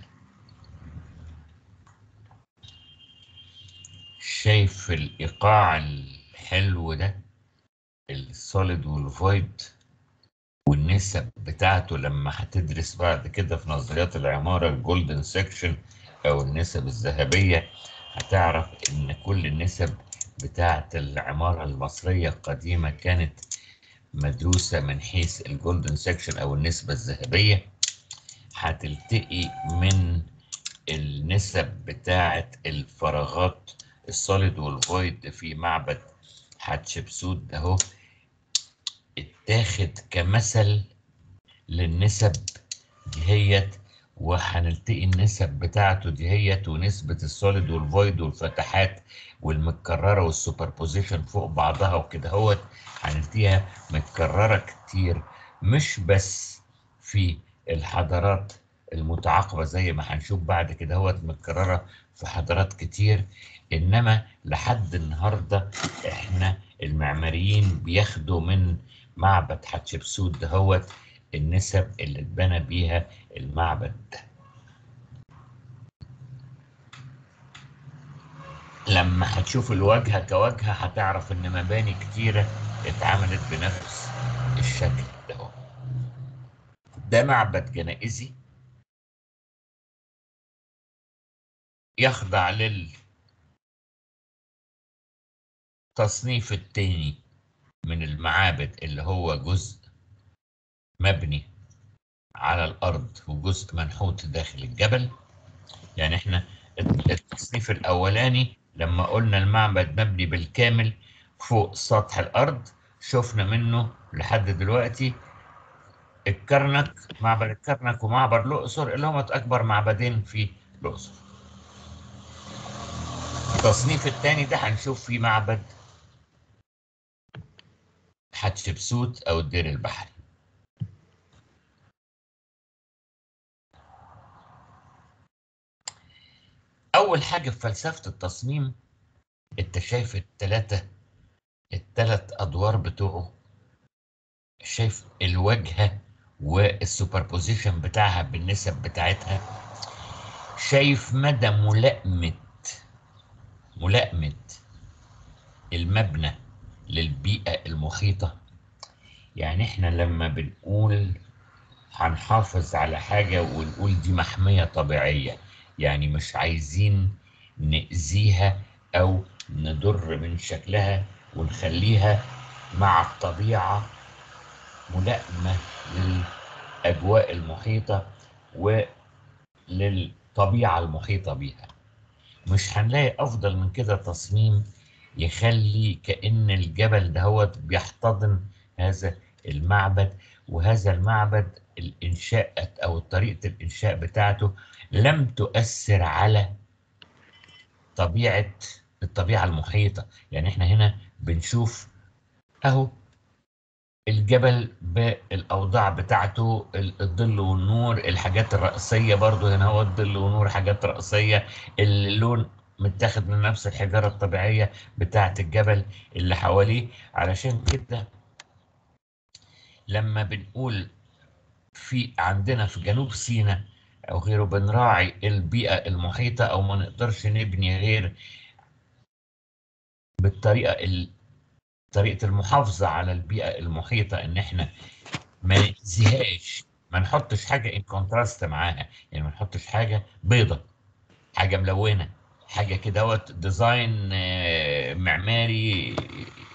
شايف الإيقاع الحلو ده السوليد والفويد والنسب بتاعته لما هتدرس بعد كده في نظريات العمارة الجولدن سيكشن أو النسب الذهبية هتعرف إن كل النسب بتاعت العمارة المصرية القديمة كانت مدروسة من حيث الجولدن سيكشن أو النسبة الذهبية هتلتقي من النسب بتاعت الفراغات السوليد والفويد في معبد حتشبسوت ده اهو اتاخد كمثل للنسب دهيت وهنلتقي النسب بتاعته دهيت ونسبة السوليد والفويد والفتحات والمتكررة والسوبربوزيشن فوق بعضها وكده هوت هنلتقيها متكررة كتير مش بس في الحضارات المتعاقبة زي ما هنشوف بعد كده هوت متكررة في حضارات كتير إنما لحد النهاردة إحنا المعماريين بياخدوا من معبد حتشبسوت دهوت النسب اللي اتبنى بيها المعبد ده لما هتشوف الواجهة كواجهة هتعرف إن مباني كتيرة اتعملت بنفس الشكل ده ده معبد جنائزي يخضع للتصنيف التاني من المعابد اللي هو جزء مبني على الأرض وجزء منحوت داخل الجبل يعني احنا التصنيف الأولاني لما قلنا المعبد مبني بالكامل فوق سطح الأرض شفنا منه لحد دلوقتي الكرنك معبد الكرنك ومعبد الأقصر اللي هم أكبر معبدين في الأقصر التصنيف الثاني ده هنشوف فيه معبد حتشبسوت أو الدير البحري أول حاجة في فلسفة التصميم أنت شايف التلاتة التلات أدوار بتوعه شايف الواجهة والسوبربوزيشن بتاعها بالنسب بتاعتها شايف مدى ملائمة ملائمة المبنى للبيئة المحيطة يعني احنا لما بنقول هنحافظ على حاجة ونقول دي محمية طبيعية يعني مش عايزين نأذيها أو نضر من شكلها ونخليها مع الطبيعة ملائمة للأجواء المحيطة وللطبيعة المحيطة بيها مش هنلاقي أفضل من كده تصميم يخلي كأن الجبل دهوت بيحتضن هذا المعبد وهذا المعبد الإنشاء أو طريقة الإنشاء بتاعته لم تؤثر على طبيعة الطبيعة المحيطة يعني احنا هنا بنشوف اهو الجبل بالاوضاع بتاعته الظل والنور الحاجات الرئيسيه برضو هنا هو الظل والنور حاجات رئيسيه اللون متاخد من نفس الحجاره الطبيعيه بتاعه الجبل اللي حواليه علشان كده لما بنقول في عندنا في جنوب سيناء او غيره بنراعي البيئه المحيطه او ما نقدرش نبني غير بالطريقه ال... طريقه المحافظه على البيئه المحيطه ان احنا ما نأذيهاش ما نحطش حاجه ان كونتراست معاها يعني ما نحطش حاجه بيضه حاجه ملونه حاجه كده ديزاين معماري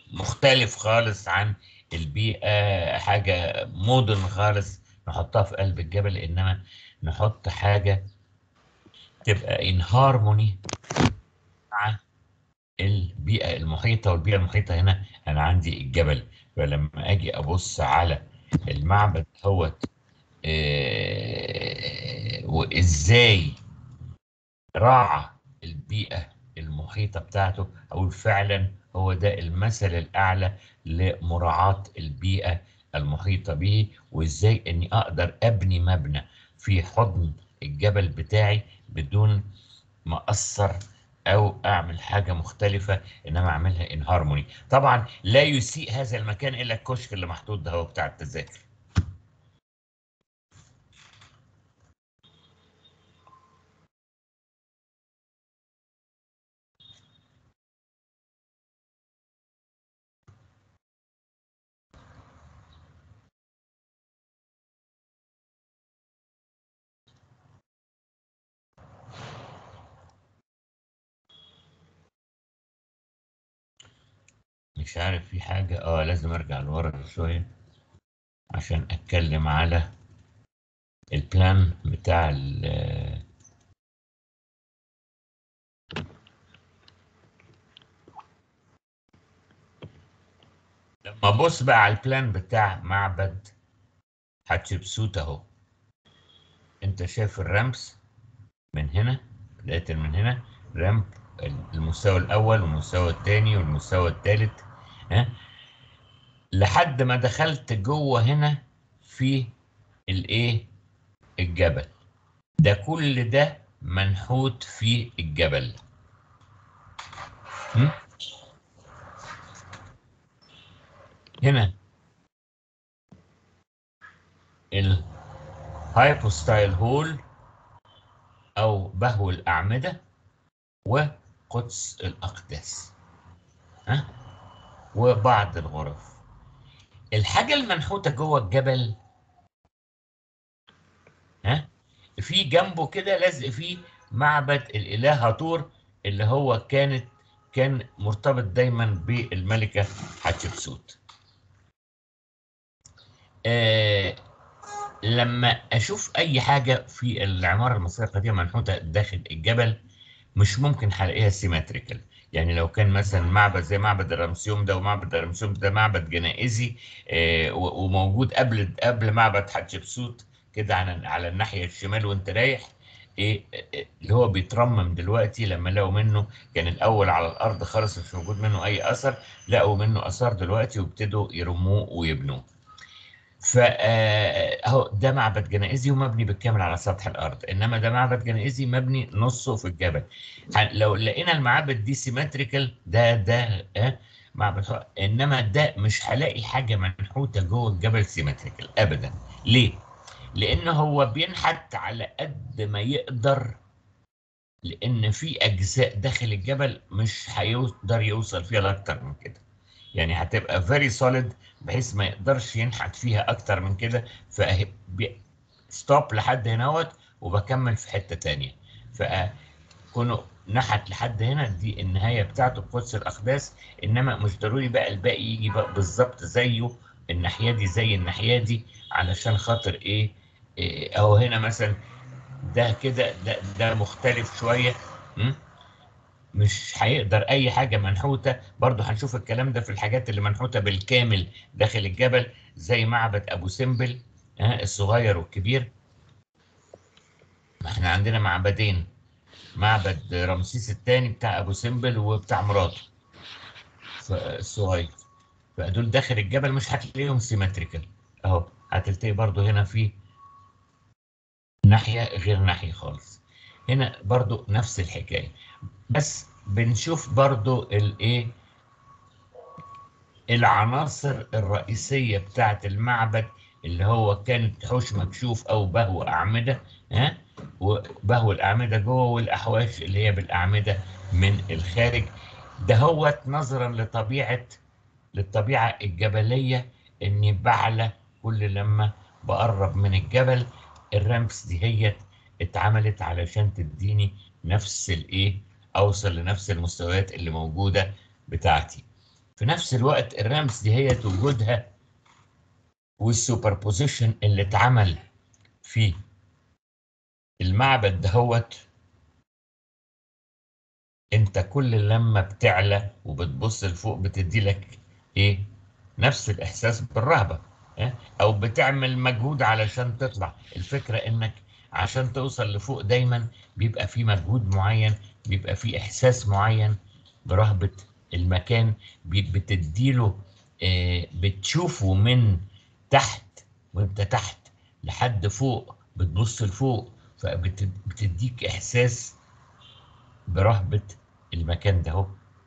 مختلف خالص عن البيئة حاجة مودرن خالص نحطها في قلب الجبل إنما نحط حاجة تبقى in harmony مع البيئة المحيطة والبيئة المحيطة هنا أنا عندي الجبل فلما أجي أبص على المعبد هوت آه، وإزاي راعى البيئة المحيطة بتاعته أو فعلا هو ده المثل الأعلى لمراعاة البيئة المحيطة به وإزاي إني أقدر أبني مبنى في حضن الجبل بتاعي بدون ما أثر أو أعمل حاجة مختلفة إنما أعملها إن هارموني طبعا لا يسيء هذا المكان إلا الكشك اللي محطوط ده هو بتاع التذاكر مش عارف في حاجة اه لازم ارجع لورا شوية عشان اتكلم على البلان بتاع ال لما ابص بقى على البلان بتاع معبد حتشبسوت اهو انت شايف الرمز من هنا بداية من هنا رمب المستوى الاول والمستوى الثاني والمستوى الثالث ها لحد ما دخلت جوه هنا في الايه الجبل ده كل ده منحوت في الجبل م? هنا الهايبوستايل هول او بهو الاعمده وقدس الأقداس ها وبعض الغرف الحاجة المنحوتة جوه الجبل ها في جنبه كده لازق فيه معبد الإله هاتور اللي هو كانت كان مرتبط دايما بالملكة حتشبسوت آه لما أشوف أي حاجة في العمارة المصرية القديمة منحوتة داخل الجبل مش ممكن هلاقيها سيمتريكال يعني لو كان مثلا معبد زي معبد الرمسيوم ده ومعبد الرمسيوم ده معبد جنائزي آه وموجود قبل قبل معبد حتشبسوت كده على على الناحيه الشمال وانت رايح ايه اللي هو بيترمم دلوقتي لما لقوا منه كان الاول على الارض خالص مش موجود منه اي اثر لقوا منه اثار دلوقتي وابتدوا يرموه ويبنوه فاهو ده معبد جنائزي ومبني بالكامل على سطح الارض انما ده معبد جنائزي مبني نصه في الجبل لو لقينا المعابد دي سيمتريكال ده ده اه معبد انما ده مش هلاقي حاجه منحوته جوه الجبل سيمتريكال ابدا ليه لان هو بينحت على قد ما يقدر لان في اجزاء داخل الجبل مش هيقدر يوصل فيها لاكتر من كده يعني هتبقى فيري سوليد بحيث ما يقدرش ينحت فيها اكتر من كده ستوب لحد هناوت وبكمل في حته تانية فكونه نحت لحد هنا دي النهايه بتاعته قدس الاقداس انما مش ضروري بقى الباقي يجي بقى بالظبط زيه الناحيه دي زي الناحيه دي علشان خاطر ايه, إيه اهو هنا مثلا ده كده ده, ده مختلف شويه م? مش هيقدر اي حاجه منحوته برضه هنشوف الكلام ده في الحاجات اللي منحوته بالكامل داخل الجبل زي معبد ابو سمبل ها الصغير والكبير ما احنا عندنا معبدين معبد رمسيس الثاني بتاع ابو سمبل وبتاع مراته الصغير فدول داخل الجبل مش هتلاقيهم سيمتريكال اهو هتلتقي برضه هنا في ناحيه غير ناحيه خالص هنا برضو نفس الحكايه بس بنشوف برضو الايه العناصر الرئيسيه بتاعه المعبد اللي هو كانت حوش مكشوف او بهو اعمده ها وبهو الاعمده جوه والاحواش اللي هي بالاعمده من الخارج ده هو نظرا لطبيعه للطبيعه الجبليه اني بعلى كل لما بقرب من الجبل الرمس دي هي اتعملت علشان تديني نفس الايه اوصل لنفس المستويات اللي موجوده بتاعتي في نفس الوقت الرمز دي هي وجودها والسوبربوزيشن اللي اتعمل في المعبد دهوت انت كل لما بتعلى وبتبص لفوق بتدي لك ايه نفس الاحساس بالرهبه إيه؟ او بتعمل مجهود علشان تطلع الفكره انك عشان توصل لفوق دايما بيبقى في مجهود معين بيبقى في احساس معين برهبه المكان بي- بتديله آه، بتشوفه من تحت وانت تحت لحد فوق بتبص لفوق فبتديك احساس برهبه المكان ده هو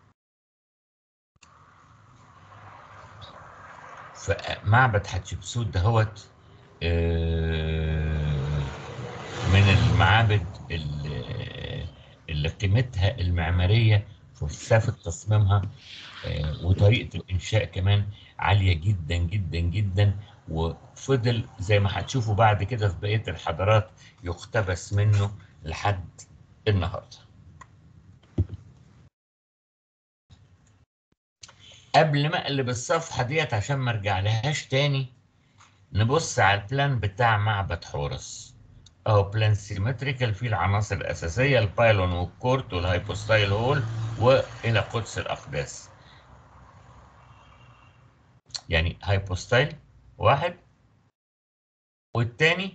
فمعبد حتشبسوت دهوت آه، من المعابد اللي اللي قيمتها المعمارية فلسفة تصميمها آه، وطريقة الإنشاء كمان عالية جدا جدا جدا وفضل زي ما هتشوفوا بعد كده في بقية الحضارات يقتبس منه لحد النهارده. قبل ما اقلب الصفحة ديت عشان ما ارجع لهاش تاني نبص على البلان بتاع معبد حورس اهو بلان سيمتريكال فيه العناصر الاساسية البايلون والكورت والهايبوستايل هول والى قدس الاقداس يعني هايبوستايل واحد والتاني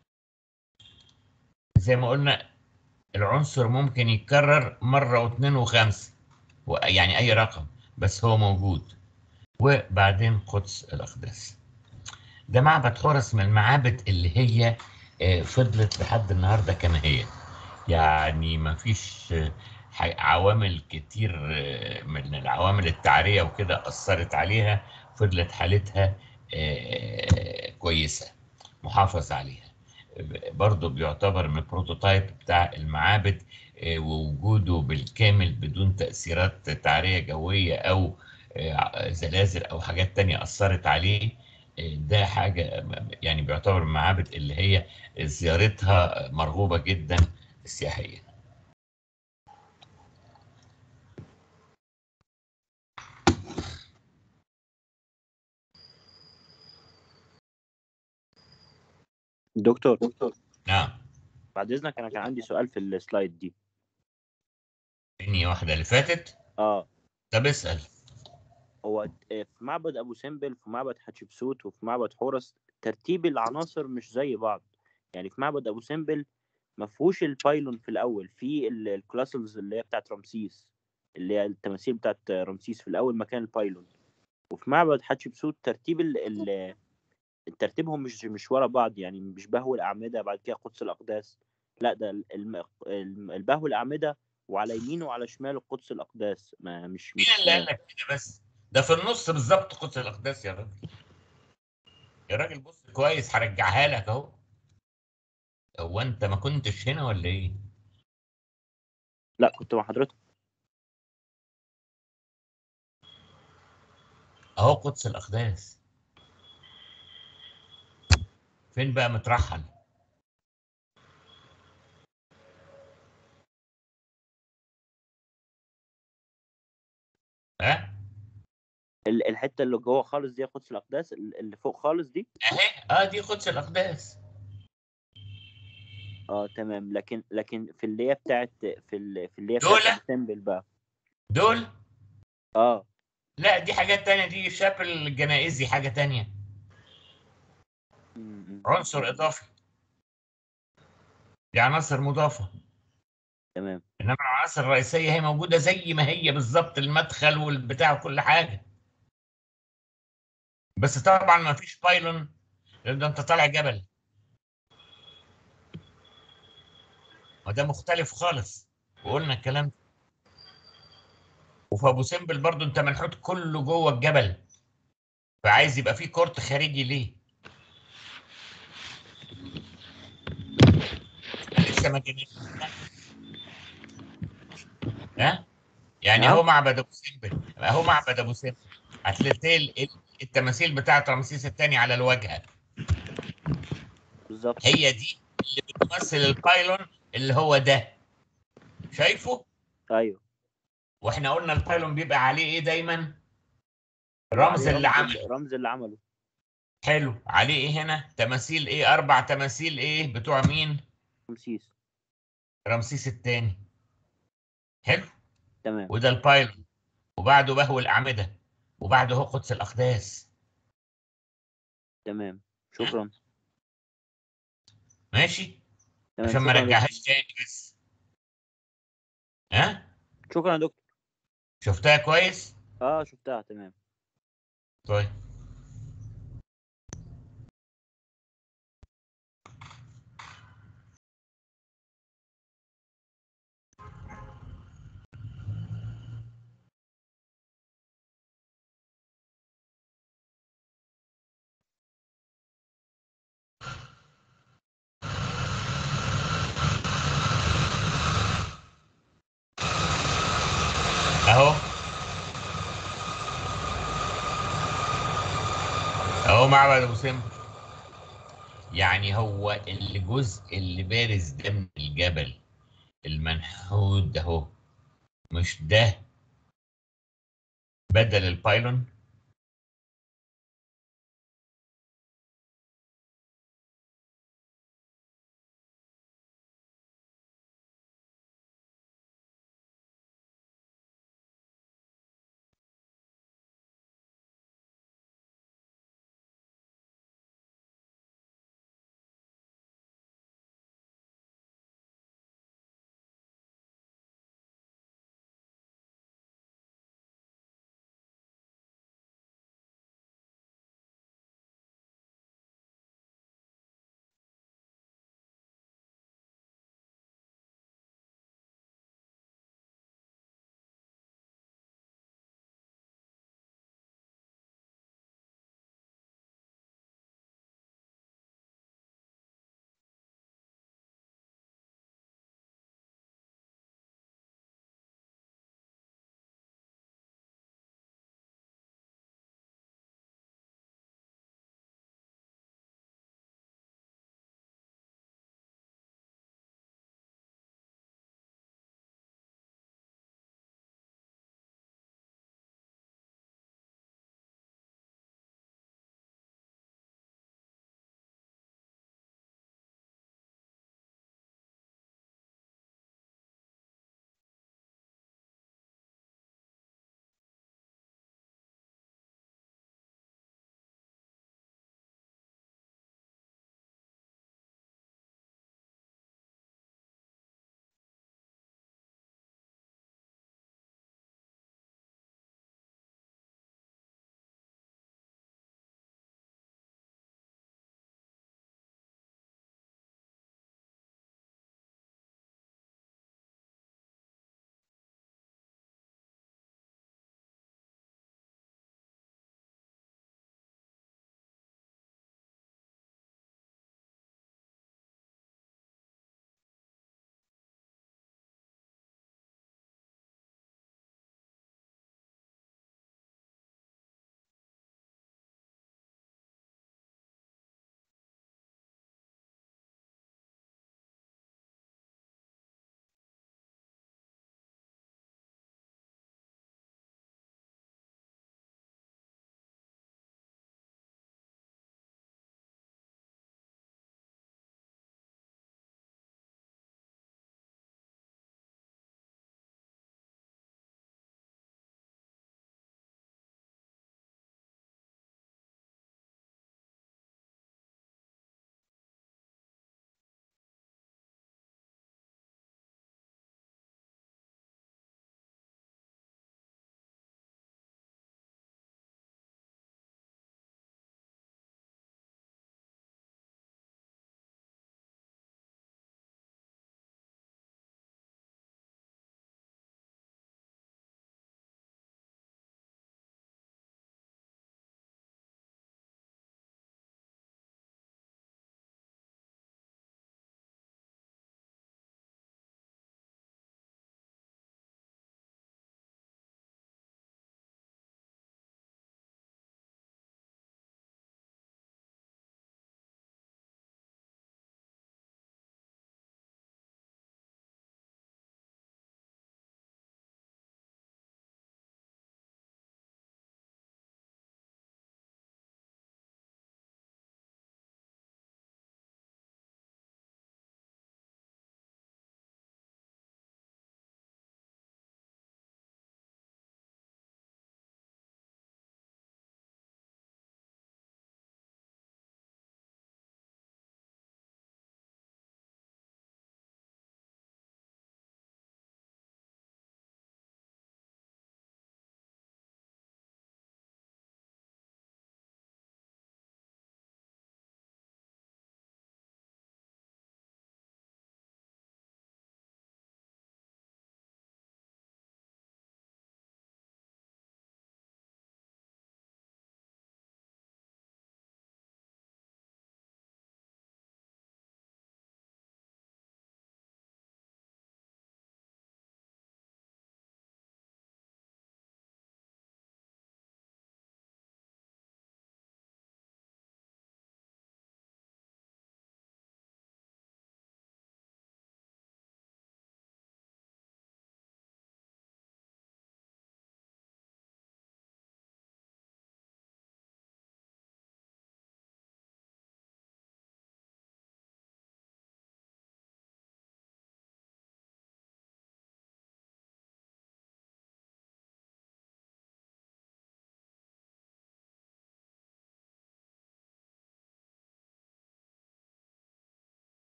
زي ما قلنا العنصر ممكن يتكرر مرة واثنين وخمسة و- يعني أي رقم بس هو موجود وبعدين قدس الأقداس ده معبد حورس من المعابد اللي هي آه، فضلت لحد النهارده كما هي يعني ما فيش آه، ح- عوامل كتير آه، من العوامل التعرية وكده أثرت عليها فضلت حالتها آه، كويسة محافظ عليها برضه بيعتبر من البروتوتايب بتاع المعابد آه، ووجوده بالكامل بدون تأثيرات تعرية جوية أو آه، زلازل أو حاجات تانية أثرت عليه آه، ده حاجة م- يعني بيعتبر من المعابد اللي هي زيارتها مرغوبة جدا سياحيا دكتور نعم بعد اذنك انا كان عندي سؤال في السلايد دي إني واحدة اللي فاتت اه طب اسأل هو آه، في معبد ابو سمبل في معبد حتشبسوت وفي معبد حورس ترتيب العناصر مش زي بعض يعني في معبد ابو سمبل ما فيهوش البايلون في الاول في ال- الكلاسلز اللي هي بتاعت رمسيس اللي هي التماثيل بتاعت رمسيس في الاول مكان البايلون وفي معبد حتشبسوت ترتيب ال ال ترتيبهم مش مش ورا بعض يعني مش بهو الاعمده بعد كده قدس الاقداس لا ده ال- الم- الم- البهو الاعمده وعلى يمينه وعلى شماله قدس الاقداس ما مش مين مش اللي قال لك كده بس ده في النص بالظبط قدس الأقداس يا راجل يا راجل بص كويس هرجعها لك أهو هو أنت ما كنتش هنا ولا إيه؟ لا كنت مع حضرتك اهو قدس الاقداس فين بقى مترحل ها ال- الحته اللي جوه خالص دي قدس الاقداس ال- اللي فوق خالص دي اهي اه دي قدس الاقداس اه تمام لكن لكن في اللي هي بتاعت في ال- في اللي هي دول؟ بتاعت السمبل بقى دول اه لا دي حاجات تانية دي شابل الجنائزي حاجة تانية م- م. عنصر اضافي دي عناصر مضافة تمام انما العناصر الرئيسية هي موجودة زي ما هي بالظبط المدخل والبتاع وكل حاجة بس طبعا ما فيش بايلون لان ده انت طالع جبل وده مختلف خالص وقلنا الكلام ده وفي ابو سمبل برضو انت منحوت كله جوه الجبل فعايز يبقى فيه كورت خارجي ليه لسه ما جيناش ها يعني نعم. اهو معبد ابو سمبل اهو معبد ابو سمبل هتلاقي ال- التماثيل بتاعت رمسيس الثاني على الواجهه بالظبط هي دي اللي بتمثل البايلون اللي هو ده شايفه ايوه واحنا قلنا البايلون بيبقى عليه ايه دايما الرمز عليه اللي رمز عمله الرمز اللي عمله حلو عليه ايه هنا تماثيل ايه اربع تماثيل ايه بتوع مين رمسيس رمسيس الثاني حلو تمام وده البايلون وبعده بهو الاعمده وبعده هو قدس الاقداس تمام شكرا ماشي تمام عشان ما شكرا يا دكتور. رجعهاش تاني بس ها شكرا يا دكتور شفتها كويس اه شفتها تمام طيب اهو اهو معبد ابو سمبل يعني هو الجزء اللي بارز ده من الجبل المنحوت ده اهو مش ده بدل البايلون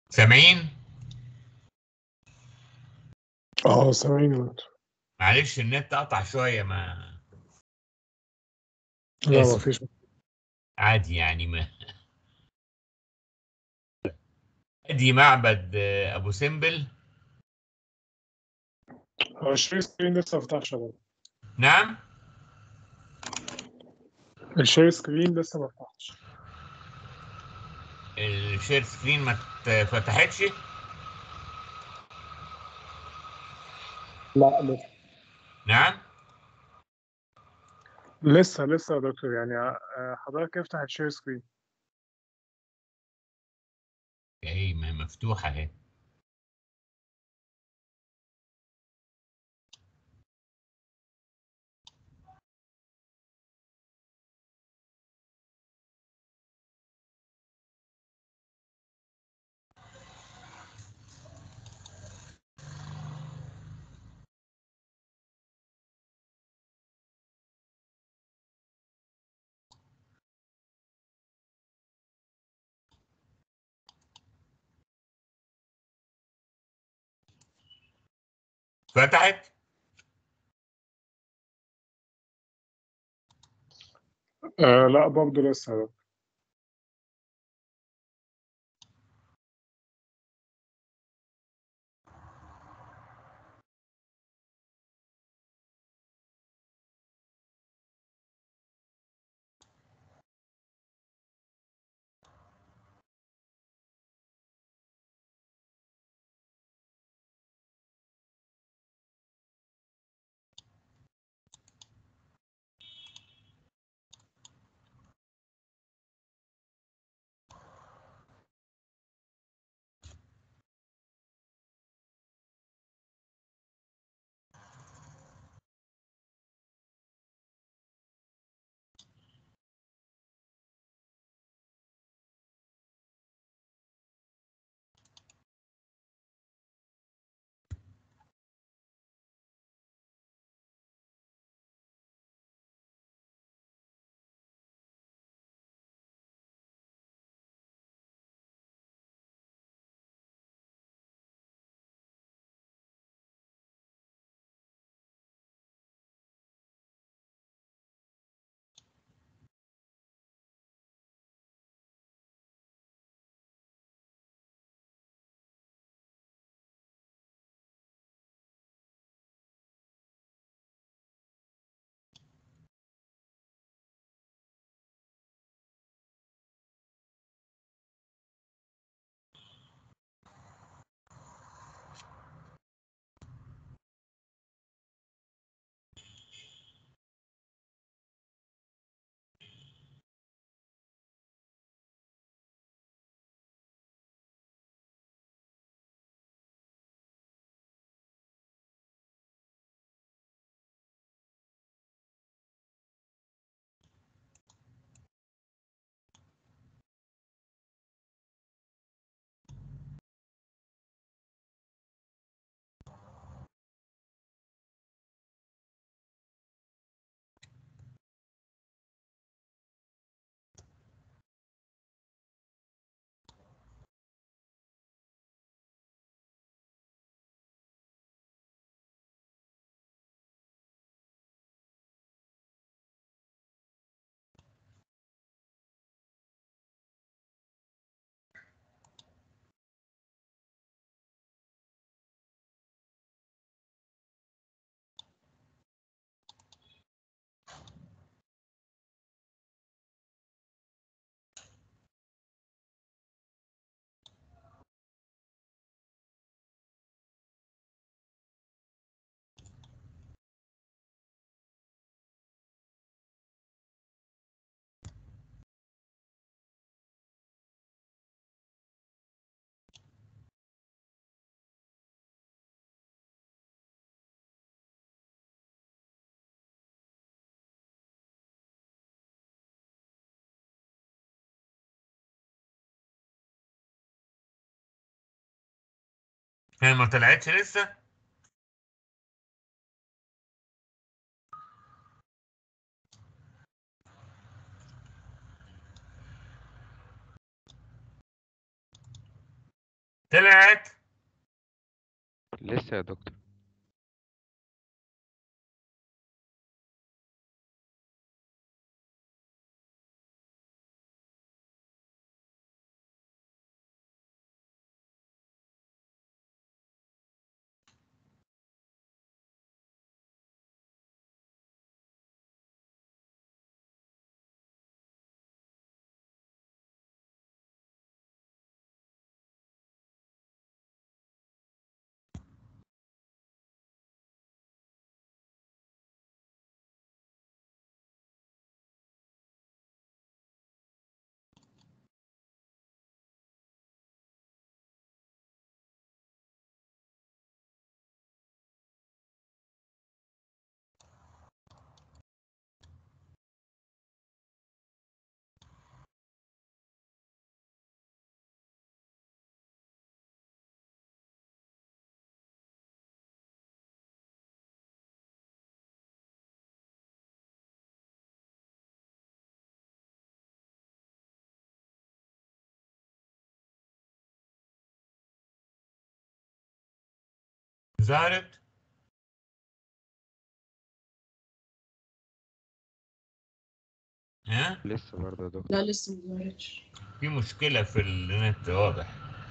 سامعين اه سامعين يا دكتور معلش النت قطع شويه ما لا آسف. مفيش عادي يعني ما ادي معبد آه، ابو سمبل هو الشير سكرين لسه ما فتحش يا دكتور نعم الشير سكرين لسه ما فتحش الشير سكرين ما اتفتحتش لا لسه نعم لسه لسه يا دكتور يعني آه، حضرتك افتح الشير سكرين ايه ما هي مفتوحه اهي فتحت آه لا برضه لسه يا دكتور هي ما طلعتش لسه طلعت لسه يا دكتور ظهرت ها لسه برضه يا دكتور لا لسه ما ظهرتش في مشكلة في النت واضح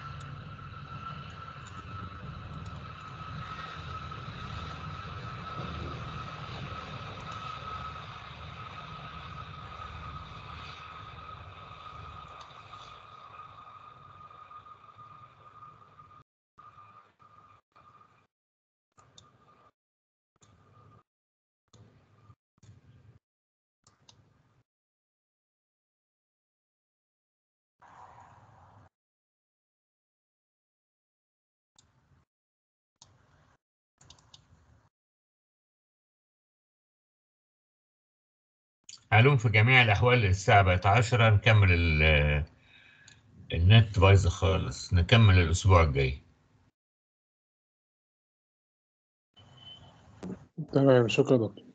علوم في جميع الأحوال الساعة بقت عشرة نكمل ال- النت بايظة خالص نكمل الأسبوع الجاي تمام شكرا دكتور